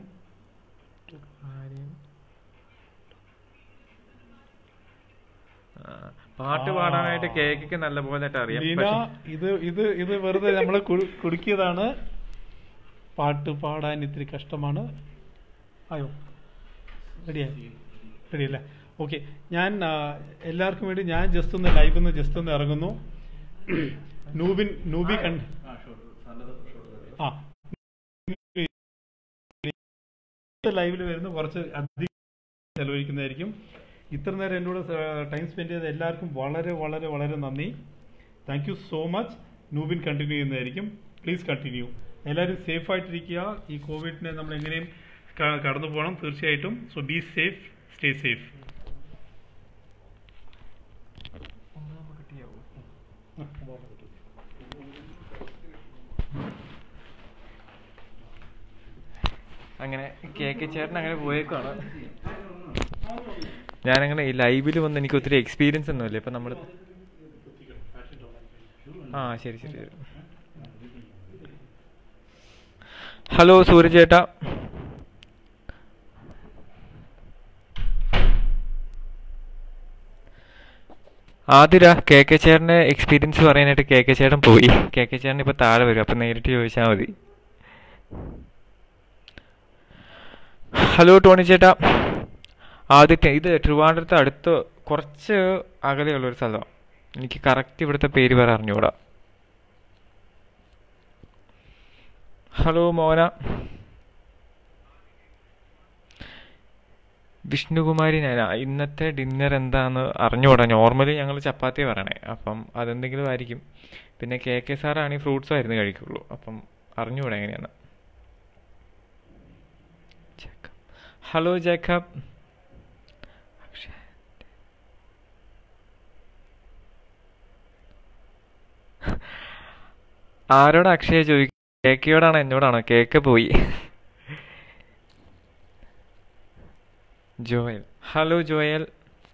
ആ, പാട്ട് ആ. പാടാനായിട്ട് കേക്കൊക്കെ നല്ല പോലെ അറിയാം ലീന പക്ഷെ ഇത് ഇത് ഇത് വെറുതെ നമ്മളെ കുടു- കുടുക്കിയതാണ് പാട്ട് പാടാൻ ഇത്തിരി കഷ്ടമാണ് അയ്യോ റെഡിയായി റെഡിയല്ലേ ഓക്കെ ഞാൻ ആ, എല്ലാവർക്കും വേണ്ടി ഞാൻ ജസ്റ്റ് ഒന്ന് ലൈവ് ഒന്ന് ജസ്റ്റ് ഒന്ന് ഇറങ്ങുന്നു നൂബിൻ നൂബി കണ്ട് ആ ലൈവിൽ വരുന്ന കുറച്ച് അധികം ചെലവഴിക്കുന്നതായിരിക്കും ഇത്ര നേരം എന്നോട് ടൈം സ്പെൻഡ് ചെയ്ത എല്ലാവർക്കും വളരെ വളരെ വളരെ നന്ദി thank you so much Nubin continue ചെയ്യുന്നതായിരിക്കും പ്ലീസ് കണ്ടിന്യൂ എല്ലാവരും സേഫ് ആയിട്ടിരിക്കുക ഈ കോവിഡിനെ നമ്മൾ എങ്ങനെയും ക- കടന്നു പോകണം തീർച്ചയായിട്ടും so be safe stay safe അങ്ങനെ കെ കെ ചേട്ടൻ അങ്ങനെ പോയേക്കാണ് ഞാനങ്ങനെ ഈ ലൈവിൽ വന്ന് എനിക്ക് ഒത്തിരി എക്സ്പീരിയൻസ് ഒന്നുമില്ല ഇപ്പം നമ്മൾ ആ ശരി ശരി ശരി ഹലോ സൂരജ് ചേട്ടാ ആതിര കെ കെ ചേട്ടൻ്റെ എക്സ്പീരിയൻസ് പറയാനായിട്ട് കെ കെ ചേട്ടൻ പോയി കെ കെ ചേട്ടൻ ഇപ്പോൾ താഴെ വരും അപ്പം നേരിട്ട് ചോദിച്ചാൽ മതി ഹലോ ടോണി ചേട്ടാ ആദ്യത്തെ ഇത് ട്രിവാൻഡ്രത്ത് അടുത്ത് കുറച്ച് അകലെയുള്ള ഒരു സ്ഥലമാണ് എനിക്ക് കറക്റ്റ് ഇവിടുത്തെ പേര് വേറെ അറിഞ്ഞുകൂടാ ഹലോ മോന വിഷ്ണുകുമാരി ഞാനാ ഇന്നത്തെ ഡിന്നർ എന്താന്ന് അറിഞ്ഞുകൂടാ നോർമലി ഞങ്ങൾ ചപ്പാത്തി പറയണേ അപ്പം അതെന്തെങ്കിലും ആയിരിക്കും പിന്നെ കെ കെ സാറാണെങ്കിൽ ഫ്രൂട്ട്സ് ആയിരുന്നു കഴിക്കുള്ളൂ അപ്പം അറിഞ്ഞുകൂടാ എങ്ങനെയാണ് ജേക്കബ്. ഹലോ ജേക്കബ് ആരോടാ അക്ഷയ ചോദിക്കും കേക്കയോടാണോ എന്നോടാണോ കേക്ക് പോയി Joel hello Joel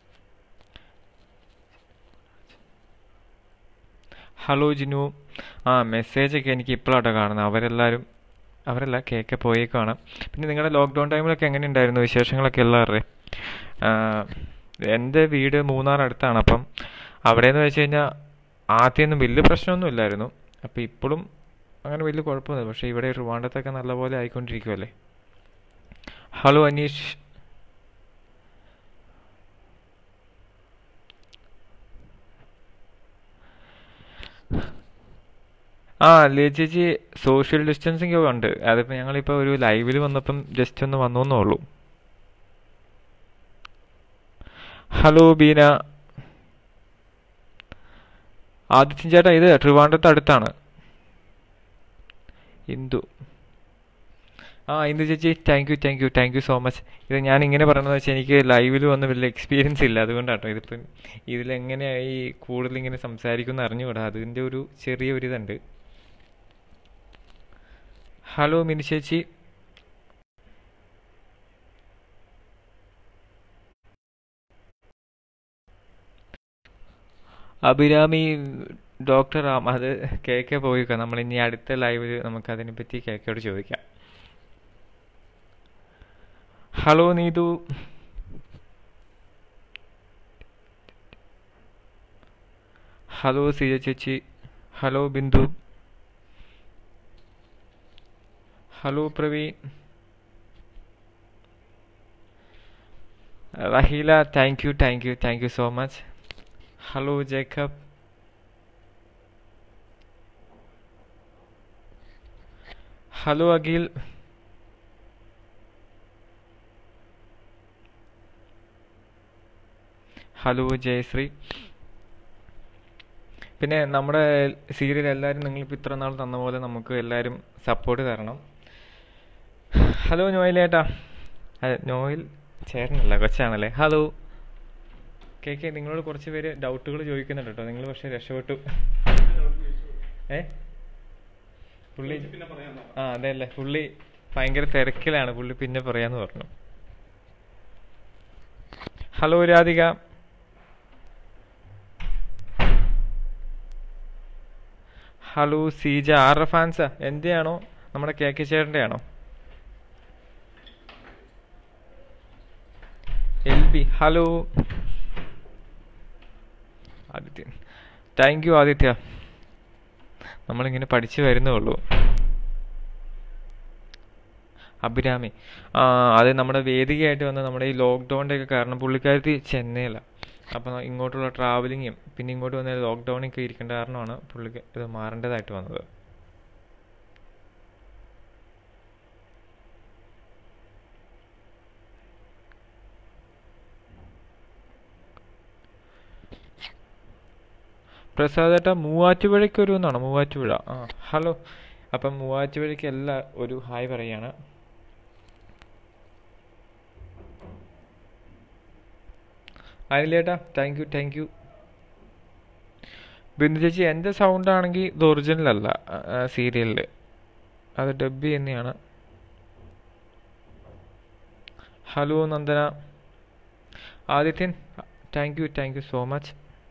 hello Jinu ആ മെസ്സേജൊക്കെ എനിക്ക് ഇപ്പോഴാട്ടോ കാണുന്നത് അവരെല്ലാവരും അവരല്ല കേക്ക് പോയേക്കാണ് പിന്നെ നിങ്ങളുടെ ലോക്ക്ഡൗൺ ടൈമിലൊക്കെ എങ്ങനെ ഉണ്ടായിരുന്നു വിശേഷങ്ങളൊക്കെ എല്ലാവരുടെ എൻ്റെ വീട് മൂന്നാർ അടുത്താണ് അപ്പം അവിടെയെന്ന് വെച്ച് കഴിഞ്ഞാൽ ആദ്യമൊന്നും വലിയ പ്രശ്നമൊന്നും ഇല്ലായിരുന്നു അപ്പോൾ ഇപ്പോഴും അങ്ങനെ വലിയ കുഴപ്പമൊന്നുമില്ല പക്ഷേ ഇവിടെ ട്രിവാൻഡ്രത്തൊക്കെ നല്ലപോലെ ആയിക്കൊണ്ടിരിക്കുമല്ലേ ഹലോ അനീഷ് ആ ലേ ചേച്ചി സോഷ്യൽ ഡിസ്റ്റൻസിങ് ഒക്കെ ഉണ്ട് അതിപ്പോൾ ഞങ്ങളിപ്പോൾ ഒരു ലൈവിൽ വന്നപ്പം ജസ്റ്റ് ഒന്ന് വന്നു എന്നേ ഉള്ളൂ ഹലോ ബീന ആദിത്യൻ ചേട്ടാ ഇത് ട്രിവാൻഡ്രത്ത് അടുത്താണ് ഇന്ദു ആ ഇന്ദു ചേച്ചി thank you thank you thank you so much ഇത് ഞാൻ ഇങ്ങനെ പറയണമെന്ന് വെച്ചാൽ എനിക്ക് ലൈവിൽ വന്ന് വലിയ എക്സ്പീരിയൻസ് ഇല്ല അതുകൊണ്ടാട്ടോ ഇതിപ്പം ഇതിലെങ്ങനെയായി കൂടുതൽ ഇങ്ങനെ സംസാരിക്കുമെന്ന് അറിഞ്ഞുകൂടാ അതിൻ്റെ ഒരു ചെറിയ ഒരു ഇതുണ്ട് ഹലോ മിനി ചേച്ചി അഭിരാമി ഡോക്ടർ ആം അത് കേക്ക് പോയിക്കാം നമ്മൾ ഇനി അടുത്ത ലൈവിൽ നമുക്ക് അതിനെപ്പറ്റി കേക്കോട് ചോദിക്കാം ഹലോ നീതു ഹലോ സിജ ചേച്ചി hello Bindu hello Praveen Raheela thank you thank you thank you so much hello Jacob hello Akhil hello Jayasree പിന്നെ നമ്മുടെ സീരിയൽ എല്ലാവരും നിങ്ങളിപ്പോൾ ഇത്ര നാൾ തന്ന പോലെ നമുക്ക് എല്ലാവരും സപ്പോർട്ട് തരണം ഹലോ നോയിലേട്ടാ അതെ നോയിൽ ചേട്ടനല്ല കൊച്ചാണല്ലേ ഹലോ കേക്കെ നിങ്ങളോട് കുറച്ച് പേര് ഡൗട്ടുകൾ ചോദിക്കുന്നുണ്ട് കേട്ടോ നിങ്ങൾ പക്ഷേ രക്ഷപ്പെട്ടു ഏ പുള്ളി ആ അതെ അല്ലേ പുള്ളി ഭയങ്കര തിരക്കിലാണ് പുള്ളി പിന്നെ പറയാന്ന് പറഞ്ഞു ഹലോ രാധിക ഹലോ സീജ ആരുടെ ഫാൻസാ എൻ്റെ ആണോ നമ്മുടെ കെ കെ ചേട്ടൻ്റെ ആണോ L B hello Adithyan thank you Adithya നമ്മളിങ്ങനെ പഠിച്ചു വരുന്നേ ഉള്ളൂ അഭിരാമി ആ അത് നമ്മുടെ വേദികയായിട്ട് വന്ന നമ്മുടെ ഈ ലോക്ക്ഡൗണിൻ്റെ ഒക്കെ കാരണം പുള്ളിക്കാരത്തി ചെന്നൈയിലാണ് അപ്പോൾ ഇങ്ങോട്ടുള്ള ട്രാവലിങ്ങും പിന്നെ ഇങ്ങോട്ട് വന്ന ലോക്ക്ഡൗണൊക്കെ ഇരിക്കേണ്ട കാരണമാണ് പുള്ളിക്ക് ഇത് മാറേണ്ടതായിട്ട് വന്നത് പ്രസാദേട്ടാ മൂവാറ്റുപുഴയ്ക്ക് ഒരു എന്നാണ് മൂവാറ്റുപുഴ ആ ഹലോ അപ്പം മൂവാറ്റുപുഴയ്ക്ക് എല്ലാ ഒരു ഹായ് പറയാണ് അനിലേട്ടാ thank you thank you Bindu ചേച്ചി എൻ്റെ സൗണ്ട് ആണെങ്കിൽ ഇത് ഒറിജിനൽ അല്ല സീരിയലിൽ അത് ഡബ് ചെയ്യുന്നതാണ് hello Nandana Adithyan thank you thank you so much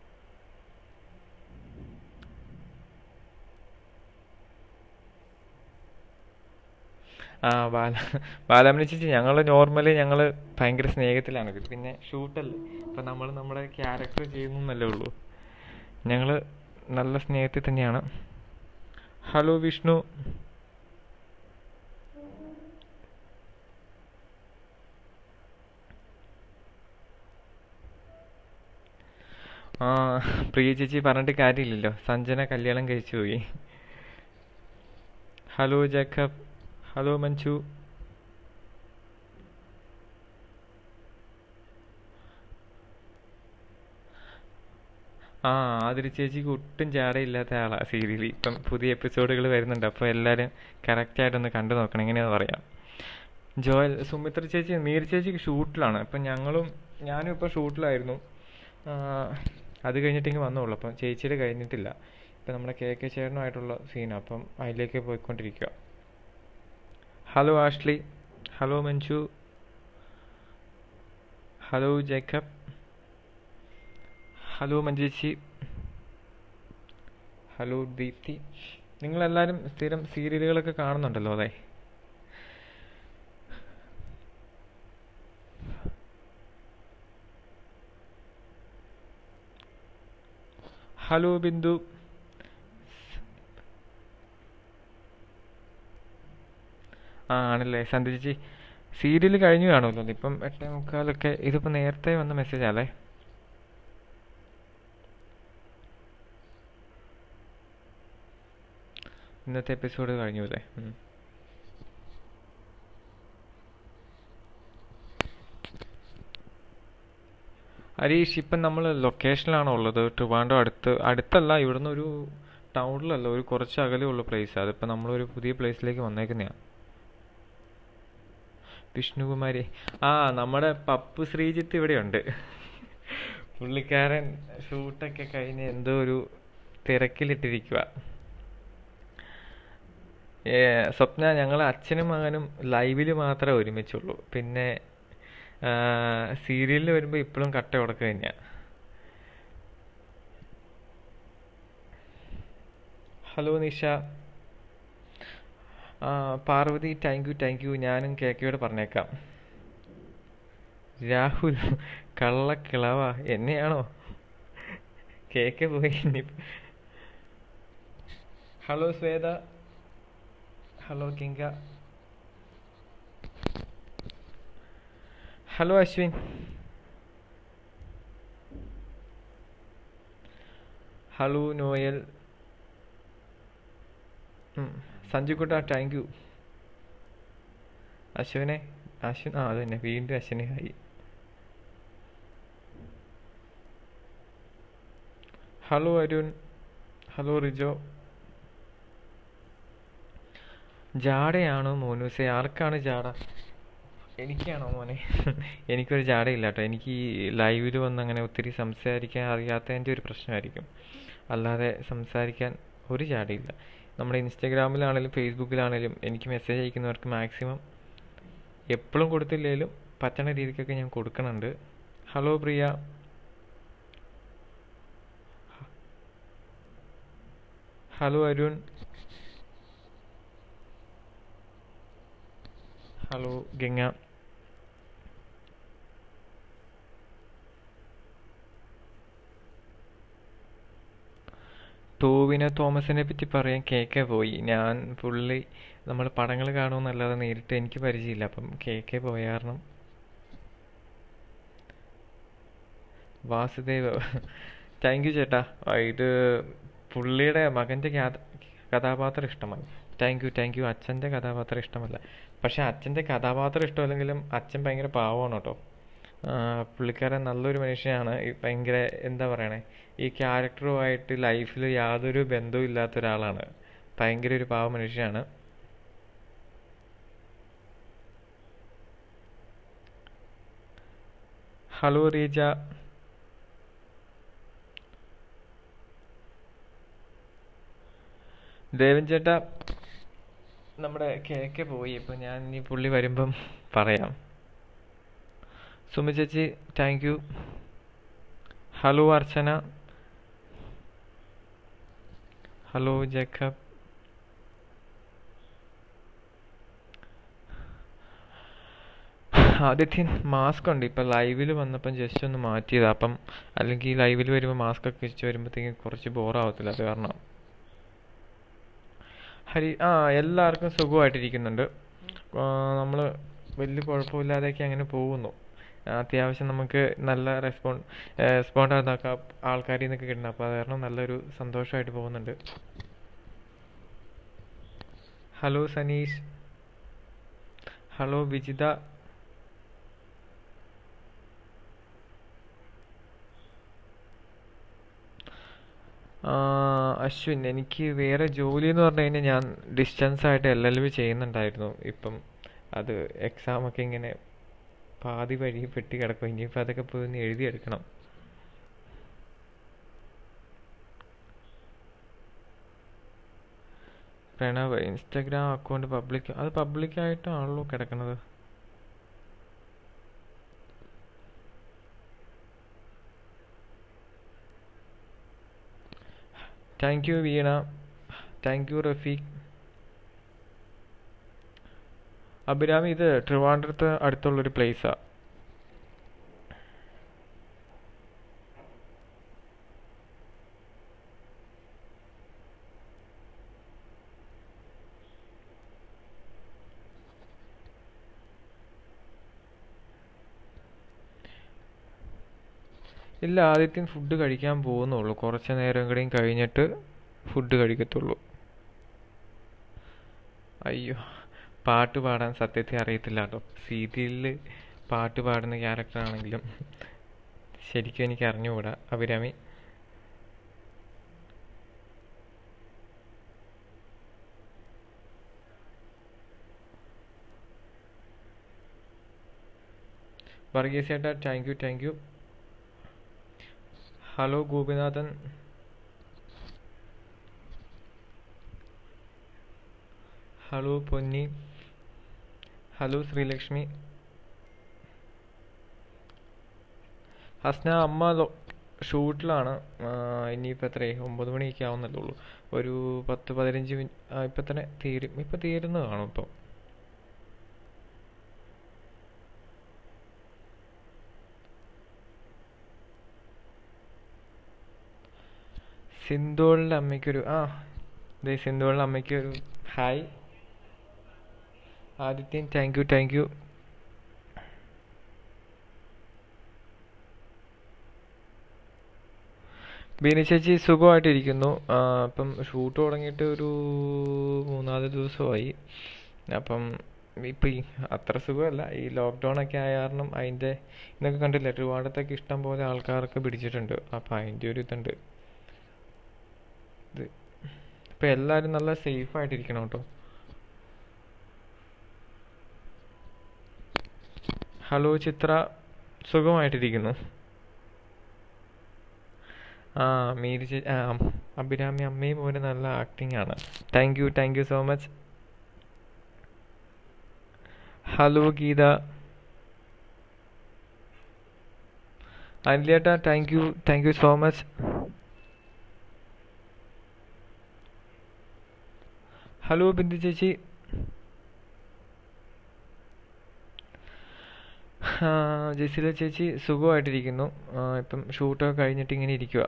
ആ ബാല ബാലാമണി ചേച്ചി ഞങ്ങൾ നോർമലി ഞങ്ങൾ ഭയങ്കര സ്നേഹത്തിലാണ് പിന്നെ ഷൂട്ടല്ലേ അപ്പം നമ്മൾ നമ്മുടെ ക്യാരക്ടർ ചെയ്യുന്നു എന്നല്ലേ ഉള്ളൂ ഞങ്ങൾ നല്ല സ്നേഹത്തിൽ തന്നെയാണ് ഹലോ വിഷ്ണു ആ പ്രിയ ചേച്ചി പറഞ്ഞിട്ട് കാര്യമില്ലല്ലോ സഞ്ജന കല്യാണം കഴിച്ചു പോയി ഹലോ ജേക്കബ് ഹലോ മഞ്ജു ആ ആതിരി ചേച്ചിക്ക് ഒട്ടും ജാടയില്ലാത്ത ആളാ സീരിയൽ ഇപ്പം പുതിയ എപ്പിസോഡുകൾ വരുന്നുണ്ട് അപ്പോൾ എല്ലാവരും കറക്റ്റായിട്ടൊന്ന് കണ്ടു നോക്കണം എങ്ങനെയാന്ന് പറയാം ജോയൽ സുമിത്ര ചേച്ചി മീർ ചേച്ചിക്ക് ഷൂട്ടിലാണ് അപ്പം ഞങ്ങളും ഞാനും ഇപ്പോൾ ഷൂട്ടിലായിരുന്നു ആ, അത് കഴിഞ്ഞിട്ടിങ്ങ് വന്നോളൂ അപ്പം ചേച്ചിയുടെ കഴിഞ്ഞിട്ടില്ല ഇപ്പം നമ്മുടെ കെ കെ ചേട്ടനുമായിട്ടുള്ള സീനാണ് അപ്പം അതിലേക്ക് പോയിക്കൊണ്ടിരിക്കുക hello Ashley hello Manju hello Jacob hello മഞ്ജേച്ചി ഹലോ ദീപ്തി നിങ്ങളെല്ലാവരും സ്ഥിരം സീരിയലുകളൊക്കെ കാണുന്നുണ്ടല്ലോ അതെ ഹലോ ബിന്ദു ആ ആണല്ലേ സന്ധ്യ ചേച്ചി സീരിയൽ കഴിഞ്ഞു കാണുമല്ലോ ഇപ്പം എട്ടേ മുക്കാലൊക്കെ ഇതിപ്പോൾ നേരത്തെ വന്ന മെസ്സേജാണല്ലേ ഇന്നത്തെ എപ്പിസോഡ് കഴിഞ്ഞു അല്ലേ ഉം. ഹരീഷ് ഇപ്പം നമ്മൾ ലൊക്കേഷനിലാണോ ഉള്ളത് ട്രിവാൻഡ്രം അടുത്ത് അടുത്തല്ല ഇവിടുന്ന് ഒരു ടൗണിലല്ല ഒരു കുറച്ച് അകലേ ഉള്ള പ്ലേസ് അതിപ്പോൾ നമ്മളൊരു പുതിയ പ്ലേസിലേക്ക് വന്നേക്കുന്നതാണ് വിഷ്ണുകുമാരി ആ നമ്മുടെ പപ്പു ശ്രീജിത്ത് ഇവിടെയുണ്ട് പുള്ളിക്കാരൻ ഷൂട്ടൊക്കെ കഴിഞ്ഞ് എന്തോ ഒരു തിരക്കിലിട്ടിരിക്കുക ഏ, സ്വപ്ന ഞങ്ങൾ അച്ഛനും മകനും ലൈവിൽ മാത്രമേ ഒരുമിച്ചുള്ളൂ പിന്നെ സീരിയലിൽ വരുമ്പോൾ ഇപ്പോഴും കട്ട ഉടക്ക തന്നെയാണ് ഹലോ നിഷ ആ Parvathy thank you thank you ഞാനും കേക്കയോട് പറഞ്ഞേക്കാം രാഹുൽ കള്ളക്കിളവ എന്നെയാണോ കേക്ക് പോയി ഇനി ഹലോ ശ്വേത ഹലോ കിങ്ക ഹലോ അശ്വിൻ ഹലോ നോയൽ ഉം. സഞ്ജുക്കുട്ട താങ്ക് യു അശ്വിനെ അശ്വിൻ ആ അത് തന്നെ വീണ്ടും അശ്വിനെ hi hello Arun hello Rijo ജാടയാണോ മോനൂസെ ആർക്കാണ് ജാട എനിക്കാണോ മോനെ എനിക്കൊരു ജാടയില്ല കേട്ടോ എനിക്ക് ഈ ലൈവിൽ വന്ന് അങ്ങനെ ഒത്തിരി സംസാരിക്കാൻ അറിയാത്തതിൻ്റെ ഒരു പ്രശ്നമായിരിക്കും അല്ലാതെ സംസാരിക്കാൻ ഒരു ജാടയില്ല നമ്മുടെ ഇൻസ്റ്റാഗ്രാമിലാണേലും ഫേസ്ബുക്കിലാണേലും എനിക്ക് മെസ്സേജ് അയക്കുന്നവർക്ക് മാക്സിമം എപ്പോഴും കൊടുത്തില്ലെങ്കിലും പറ്റണ രീതിക്കൊക്കെ ഞാൻ കൊടുക്കണുണ്ട് hello Priya hello Arun hello Ganga Tovino തോമസിനെ പറ്റി പറയാൻ കേക്കെ പോയി ഞാൻ പുള്ളി നമ്മൾ പടങ്ങൾ കാണുമെന്നല്ലാതെ നേരിട്ട് എനിക്ക് പരിചയമില്ല അപ്പം കേക്കെ പോയ കാരണം വാസുദേവ് താങ്ക് യു ചേട്ടാ ആ, ഇത് പുള്ളിയുടെ മകൻ്റെ കഥാപാത്രം ഇഷ്ടമായി താങ്ക് യു താങ്ക് യു അച്ഛൻ്റെ കഥാപാത്രം ഇഷ്ടമല്ല പക്ഷെ അച്ഛൻ്റെ കഥാപാത്രം ഇഷ്ടമല്ലെങ്കിലും അച്ഛൻ ഭയങ്കര പാവമാണ് കേട്ടോ ആ, പുള്ളിക്കാരൻ നല്ലൊരു മനുഷ്യനാണ് ഈ ഭയങ്കര എന്താ പറയണേ ഈ ക്യാരക്ടറുമായിട്ട് ലൈഫിൽ യാതൊരു ബന്ധവും ഇല്ലാത്ത ഒരാളാണ് ഭയങ്കര ഒരു പാവ മനുഷ്യനാണ് ഹലോ റീജ ദേവൻ ചേട്ടാ നമ്മുടെ കേക്ക് പോയി ഇപ്പം ഞാൻ ഇനി പുള്ളി വരുമ്പം പറയാം സുമി ചേച്ചി thank you hello Archana hello Jacob Adithyan mask ഉണ്ട് ഇപ്പം ലൈവിൽ വന്നപ്പം ജസ്റ്റ് ഒന്ന് മാറ്റിയതാ അപ്പം അല്ലെങ്കിൽ ലൈവിൽ വരുമ്പോൾ മാസ്ക് ഒക്കെ വെച്ച് വരുമ്പോഴത്തേക്കും കുറച്ച് ബോറാവത്തില്ല അത് കാരണം ഹരി ആ എല്ലാവർക്കും സുഖമായിട്ടിരിക്കുന്നുണ്ട് നമ്മൾ വലിയ കുഴപ്പമില്ലാതെയൊക്കെ അങ്ങനെ പോകുന്നു ആ, അത്യാവശ്യം നമുക്ക് നല്ല റെസ്പോണ്ട് റെസ്പോണ്ട് ആകുന്ന ആൾക്കാരിൽ നിന്നൊക്കെ കിട്ടുന്നത് അപ്പോൾ അത് കാരണം നല്ലൊരു സന്തോഷമായിട്ട് പോകുന്നുണ്ട് ഹലോ സനീഷ് ഹലോ വിജിത ആ, അശ്വിൻ എനിക്ക് വേറെ ജോലി എന്ന് പറഞ്ഞു കഴിഞ്ഞാൽ ഞാൻ ഡിസ്റ്റൻസ് ആയിട്ട് എൽ എൽ ബി ചെയ്യുന്നുണ്ടായിരുന്നു ഇപ്പം അത് എക്സാം ഒക്കെ ഇങ്ങനെ പാതി വഴി പെട്ടി കിടക്കും ഇനിയിപ്പോൾ അതൊക്കെ പോയി ഒന്ന് എഴുതിയെടുക്കണം പ്രണവ് ഇൻസ്റ്റഗ്രാം അക്കൗണ്ട് പബ്ലിക് അത് പബ്ലിക് ആയിട്ടാണല്ലോ കിടക്കുന്നത് thank you Veena thank you Rafeeq Abhirami ഇത് ട്രിവാൻഡ്രത്ത് അടുത്തുള്ളൊരു പ്ലേസാ ഇല്ല ആദ്യത്തെ ഫുഡ് കഴിക്കാൻ പോകുന്നുള്ളൂ കുറച്ച് നേരം കൂടെയും കഴിഞ്ഞിട്ട് ഫുഡ് കഴിക്കത്തുള്ളൂ അയ്യോ പാട്ട് പാടാൻ സത്യത്തിൽ അറിയത്തില്ല കേട്ടോ സീരിയലിൽ പാട്ട് പാടുന്ന ക്യാരക്ടർ ആണെങ്കിലും ശരിക്കും എനിക്ക് അറിഞ്ഞുകൂടാ അഭിരാമി വർഗീസ് ചേട്ടാ thank you thank you hello Gopinathan hello Ponni hello Sreelakshmi Hasna അമ്മ ലോ- ഷൂട്ടിലാണ് ഇനിയിപ്പോൾ എത്രയായി ഒമ്പത് മണിയൊക്കെ ആവുന്നല്ലേ ഉള്ളൂ ഒരു പത്ത് പതിനഞ്ച് മിനിറ്റ് ഇപ്പം തന്നെ തീരും ഇപ്പം തീരുന്നത് കാണും ഇപ്പം സിന്ധുവളിൻ്റെ അമ്മയ്ക്കൊരു ആ ദേ സിന്ധുവളിൻ്റെ അമ്മയ്ക്കൊരു hi Adithyan thank you thank you Beena ചേച്ചി സുഖമായിട്ടിരിക്കുന്നു ആ, ഇപ്പം ഷൂട്ട് തുടങ്ങിയിട്ട് ഒരു മൂന്നാല് ദിവസമായി അപ്പം ഇപ്പം ഈ അത്ര സുഖമല്ല ഈ ലോക്ക്ഡൗൺ ഒക്കെ ആയ കാരണം അതിൻ്റെ ഇന്നൊക്കെ കണ്ടില്ലേ ട്രിവാൻഡ്രത്തൊക്കെ ഇഷ്ടം പോലെ ആൾക്കാരൊക്കെ പിടിച്ചിട്ടുണ്ട് അപ്പം അതിൻ്റെ ഒരു ഇതുണ്ട് ഇത് ഇപ്പം എല്ലാവരും നല്ല സേഫ് ആയിട്ടിരിക്കണം കേട്ടോ ഹലോ ചിത്ര സുഖമായിട്ടിരിക്കുന്നു ആ മീരി ചേ ആ അഭിരാമി അമ്മയും പോലെ നല്ല ആക്ടിങ് ആണ് thank you thank you so much hello Geetha അനിലേട്ടാ thank you thank you so much hello Bindu ചേച്ചി ആ, ജെസില ചേച്ചി സുഖമായിട്ടിരിക്കുന്നു ആ, ഇപ്പം ഷൂട്ടൊക്കെ കഴിഞ്ഞിട്ട് ഇങ്ങനെ ഇരിക്കുക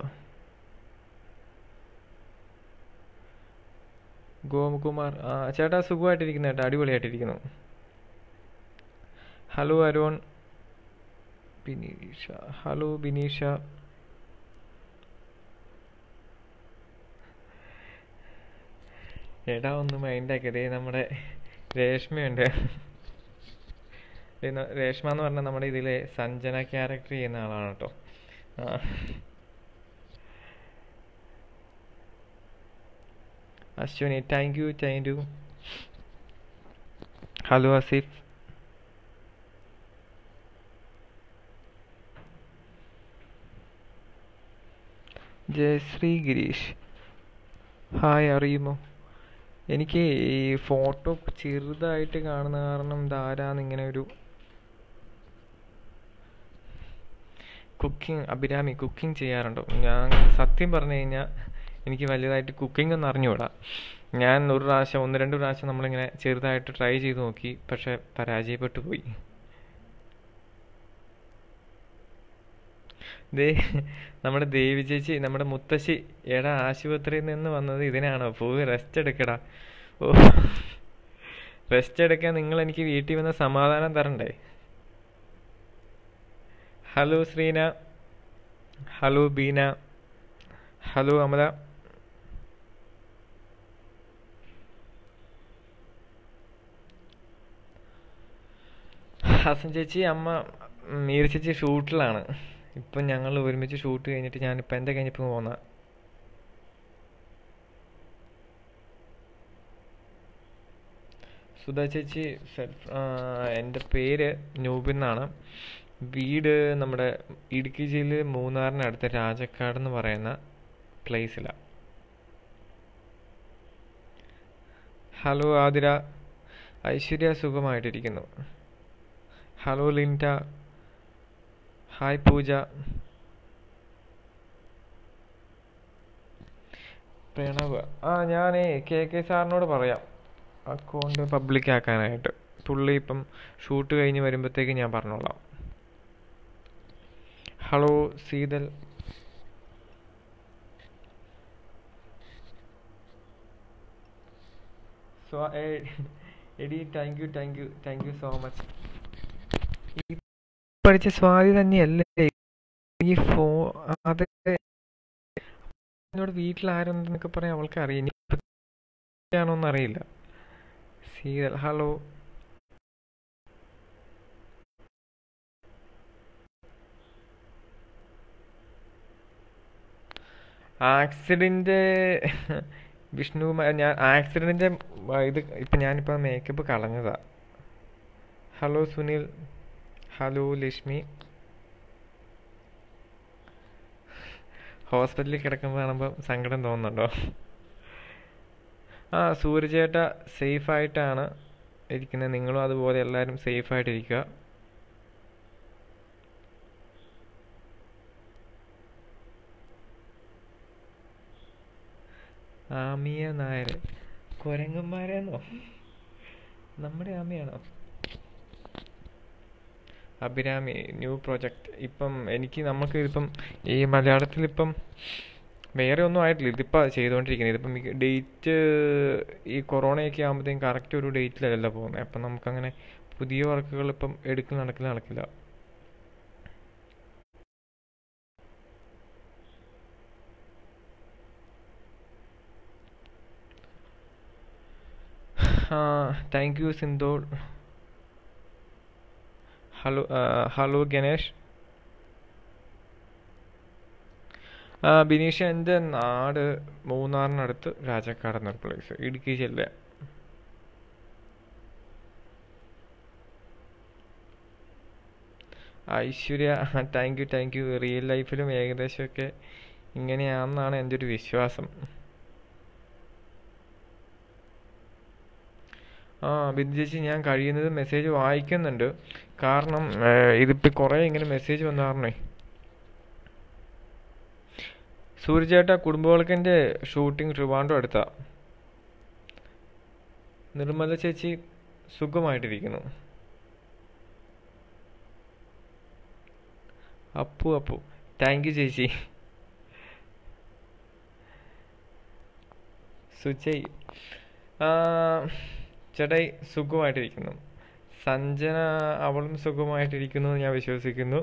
ഗോപകുമാർ ആ ചേട്ടാ സുഖമായിട്ടിരിക്കുന്നു ചേട്ടാ അടിപൊളിയായിട്ടിരിക്കുന്നു ഹലോ അരുൺ ബിനീഷ ഹലോ ബിനീഷ ചേട്ടാ ഒന്ന് മൈൻഡാക്കിയതേ നമ്മുടെ രേഷ്മയുണ്ട് പിന്നെ രേഷ്മ എന്ന് പറഞ്ഞാൽ നമ്മുടെ ഇതിലെ സഞ്ജന ക്യാരക്ടർ ചെയ്യുന്ന ആളാണ് കേട്ടോ ആ. Ashwini thank you thank you hello Asif Jayasree Gireesh hi അറിയുമോ എനിക്ക് ഈ ഫോട്ടോ ചെറുതായിട്ട് കാണുന്ന കാരണം ഇതാരാന്ന് ഇങ്ങനെ ഒരു കുക്കിംഗ് അഭിരാമി കുക്കിംഗ് ചെയ്യാറുണ്ടോ ഞാൻ സത്യം പറഞ്ഞു കഴിഞ്ഞാൽ എനിക്ക് വലുതായിട്ട് കുക്കിംഗ് ഒന്നും അറിഞ്ഞുകൂടാ ഞാൻ ഒരു പ്രാവശ്യം ഒന്ന് രണ്ട് പ്രാവശ്യം നമ്മളിങ്ങനെ ചെറുതായിട്ട് ട്രൈ ചെയ്ത് നോക്കി പക്ഷെ പരാജയപ്പെട്ടു പോയി ദേ നമ്മുടെ ദേവി ചേച്ചി നമ്മുടെ മുത്തശ്ശി എടാ ആശുപത്രിയിൽ നിന്ന് വന്നത് ഇതിനാണോ പോയി റെസ്റ്റ് എടുക്കടാ ഓ റെസ്റ്റ് എടുക്കാൻ നിങ്ങൾ എനിക്ക് വീട്ടിൽ വന്ന് സമാധാനം തരണ്ടേ hello Sreena hello Beena hello Amala Hassan ചേച്ചി അമ്മ മീര ചേച്ചി ഷൂട്ടിലാണ് ഇപ്പം ഞങ്ങൾ ഒരുമിച്ച് ഷൂട്ട് കഴിഞ്ഞിട്ട് ഞാനിപ്പോൾ എൻ്റെ കഴിഞ്ഞിപ്പോൾ പോന്ന സുധാ ചേച്ചി സെൽഫ് എൻ്റെ പേര് നൂബിൻ എന്നാണ് വീട് നമ്മുടെ ഇടുക്കി ജില്ലയിൽ മൂന്നാറിനടുത്ത് രാജക്കാട് എന്ന് പറയുന്ന പ്ലേസിലാണ് ഹലോ ആതിര ഐശ്വര്യ സുഖമായിട്ടിരിക്കുന്നു ഹലോ ലിൻറ്റ ഹായ് പൂജ പ്രണവ് ആ ഞാനേ കെ കെ സാറിനോട് പറയാം അക്കൗണ്ട് പബ്ലിക് ആക്കാനായിട്ട് പുള്ളി ഇപ്പം ഷൂട്ട് കഴിഞ്ഞ് വരുമ്പോഴത്തേക്ക് ഞാൻ പറഞ്ഞോളാം ഹലോ സീതൽ സോ എടി thank you thank you thank you so much ഈ പഠിച്ച സ്വാതി തന്നെയല്ലേ ഈ ഫോ അത് എന്നോട് വീട്ടിൽ ആരുണ്ടെന്നൊക്കെ പറയാൻ അവൾക്ക് അറിയാം ഇനി ആണോന്ന് അറിയില്ല സീതൽ ഹലോ ആക്സിഡന്റ് വിഷ്ണു മ- ഞാൻ ആക്സിഡന്റിന്റെ ഇത് ഇപ്പൊ ഞാനിപ്പോ മേക്കപ്പ് കളഞ്ഞതാ ഹലോ സുനിൽ ഹലോ ലക്ഷ്മി ഹോസ്പിറ്റലിൽ കിടക്കുമ്പോൾ കാണുമ്പോൾ സങ്കടം തോന്നുന്നുണ്ടോ ആ സൂര്യചേട്ട സേഫായിട്ടാണ് ഇരിക്കുന്നത് നിങ്ങളും അതുപോലെ എല്ലാവരും സേഫായിട്ടിരിക്കുക ആമിയ നായർ കുരങ്ങന്മാരെന്നോ നമ്മുടെ ആമിയാണോ അഭിരാമി ന്യൂ പ്രോജക്റ്റ് ഇപ്പം എനിക്ക് നമുക്ക് ഇതിപ്പം ഈ മലയാളത്തിൽ ഇപ്പം വേറെ ഒന്നും ആയിട്ടില്ല ഇതിപ്പോൾ ചെയ്തുകൊണ്ടിരിക്കുന്നത് ഇതിപ്പം ഡേറ്റ് ഈ കൊറോണയൊക്കെ ആകുമ്പോഴത്തേക്കും കറക്റ്റ് ഒരു ഡേറ്റിലല്ല പോകുന്നത് അപ്പം നമുക്കങ്ങനെ പുതിയ വർക്കുകൾ ഇപ്പം എടുക്കൽ നടക്കൽ നടക്കില്ല ആ താങ്ക് യു സിന്ധോൾ ഹലോ ഹലോ ഗണേഷ് ആ ബിനീഷ എൻ്റെ നാട് മൂന്നാറിനടുത്ത് രാജക്കാട് എന്നൊരു പ്ലേസ് ഇടുക്കി ജില്ല Aishwarya thank you thank you real ലൈഫിലും ഏകദേശമൊക്കെ ഇങ്ങനെയാണെന്നാണ് എൻ്റെ ഒരു വിശ്വാസം ആ ബിന്ദു ചേച്ചി ഞാൻ കഴിയുന്നത് മെസ്സേജ് വായിക്കുന്നുണ്ട് കാരണം ഏഹ്, ഇതിപ്പോ കുറേ ഇങ്ങനെ മെസ്സേജ് വന്ന കാരണേ സൂര്യചേട്ട കുടുംബവിളക്കിന്റെ ഷൂട്ടിംഗ് ട്രിവാൻഡ്രം അടുത്താ നിർമ്മല ചേച്ചി സുഖമായിട്ടിരിക്കുന്നു അപ്പു അപ്പു താങ്ക് യു ചേച്ചി സുജയ് ആ, ചേട്ടായി സുഖമായിട്ടിരിക്കുന്നു സഞ്ജന അവളും സുഖമായിട്ടിരിക്കുന്നു എന്ന് ഞാൻ വിശ്വസിക്കുന്നു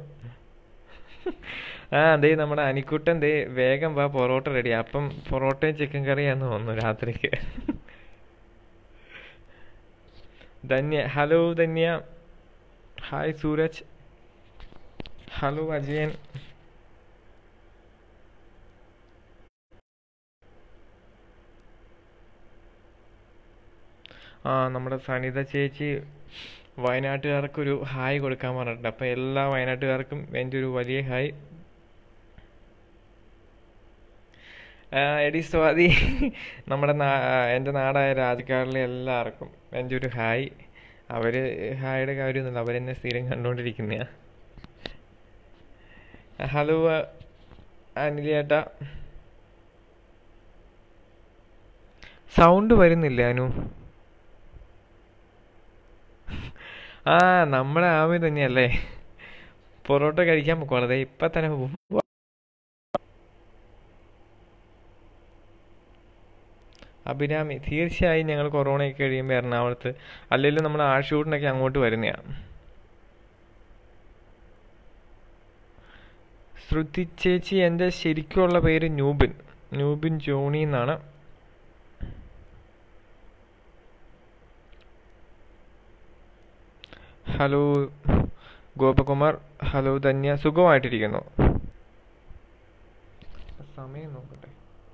ആ ദേ നമ്മുടെ അനിക്കുട്ടൻ ദേ വേഗം വാ പൊറോട്ട റെഡി അപ്പം പൊറോട്ടയും ചിക്കൻ കറിയാന്ന് തോന്നുന്നു രാത്രിക്ക് Dhanya hello Dhanya hi Sooraj hello Ajayan ആ നമ്മുടെ സനിത ചേച്ചി വയനാട്ടുകാർക്കൊരു ഹായ് കൊടുക്കാൻ പറഞ്ഞിട്ടുണ്ട് അപ്പം എല്ലാ വയനാട്ടുകാർക്കും എൻ്റെ ഒരു വലിയ ഹായ് ആ, എടി സ്വാതി നമ്മുടെ നാ എൻ്റെ നാടായ രാജക്കാടിലെ എല്ലാവർക്കും എൻ്റെ ഒരു ഹായ് അവർ ഹായുടെ കാര്യമൊന്നുമില്ല അവരെന്നെ സ്ഥിരം കണ്ടുകൊണ്ടിരിക്കുന്നതാ ഹലോ അനിലേട്ടാ സൗണ്ട് വരുന്നില്ല അനു ആ നമ്മുടെ ആമി തന്നെയല്ലേ പൊറോട്ട കഴിക്കാൻ പോക്കോളതെ ഇപ്പം തന്നെ പോവും അഭിരാമി തീർച്ചയായും ഞങ്ങൾ കൊറോണയൊക്കെ കഴിയുമ്പോൾ എറണാകുളത്ത് അല്ലെങ്കിൽ നമ്മൾ ആഷൂട്ടിനൊക്കെ അങ്ങോട്ട് വരുന്നതാണ് ശ്രുതി ചേച്ചി എൻ്റെ ശരിക്കുള്ള പേര് നൂബിൻ നൂബിൻ ജോണി എന്നാണ് ഹലോ ഗോപകുമാർ ഹലോ ധന്യ സുഖമായിട്ടിരിക്കുന്നു സമയം നോക്കട്ടെ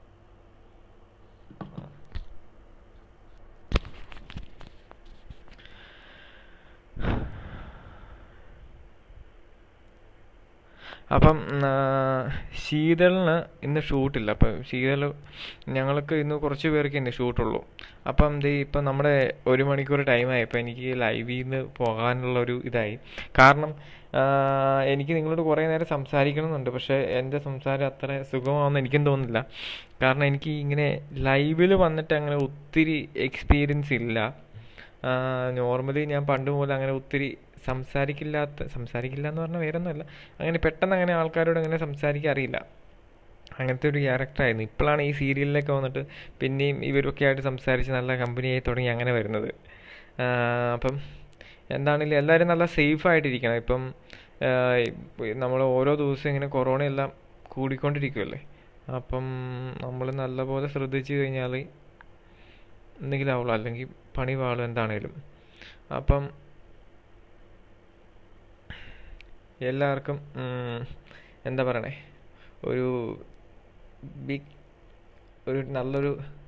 അപ്പം ആ, ശീതളിന് ഇന്ന് ഷൂട്ടില്ല അപ്പം ശീതൾ ഞങ്ങൾക്ക് ഇന്ന് കുറച്ച് പേർക്ക് ഇന്ന് ഷൂട്ടുള്ളൂ അപ്പം ദേ ഇപ്പം നമ്മുടെ ഒരു മണിക്കൂർ ടൈമായി അപ്പം എനിക്ക് ലൈവിൽ നിന്ന് പോകാനുള്ള ഒരു ഇതായി കാരണം ആ, എനിക്ക് നിങ്ങളോട് കുറേ നേരം സംസാരിക്കണമെന്നുണ്ട് പക്ഷേ എൻ്റെ സംസാരം അത്ര സുഖമാണെന്ന് എനിക്കും തോന്നുന്നില്ല കാരണം എനിക്ക് ഇങ്ങനെ ലൈവിൽ വന്നിട്ട് അങ്ങനെ ഒത്തിരി എക്സ്പീരിയൻസ് ഇല്ല നോർമലി ഞാൻ പണ്ട് മുതൽ അങ്ങനെ ഒത്തിരി സംസാരിക്കില്ലാത്ത സംസാരിക്കില്ല എന്ന് പറഞ്ഞാൽ വേറെ ഒന്നുമല്ല അങ്ങനെ പെട്ടെന്ന് അങ്ങനെ ആൾക്കാരോട് അങ്ങനെ സംസാരിക്കാൻ അറിയില്ല അങ്ങനത്തെ ഒരു ക്യാരക്ടറായിരുന്നു ഇപ്പോഴാണ് ഈ സീരിയലിലൊക്കെ വന്നിട്ട് പിന്നെയും ഇവരൊക്കെ ആയിട്ട് സംസാരിച്ച് നല്ല കമ്പനിയായി തുടങ്ങി അങ്ങനെ വരുന്നത് ആ, അപ്പം എന്താണെങ്കിലും എല്ലാവരും നല്ല സേഫ് ആയിട്ടിരിക്കണം ഇപ്പം നമ്മൾ ഓരോ ദിവസം ഇങ്ങനെ കൊറോണ എല്ലാം കൂടിക്കൊണ്ടിരിക്കുമല്ലേ അപ്പം നമ്മൾ നല്ലപോലെ ശ്രദ്ധിച്ചു കഴിഞ്ഞാൽ എന്തെങ്കിലും ആവുള്ളൂ അല്ലെങ്കിൽ പണി പാളും എന്താണേലും അപ്പം എല്ലാവർക്കും ഉം, എന്താ പറയണേ ഒരു ബിഗ് ഒരു നല്ലൊരു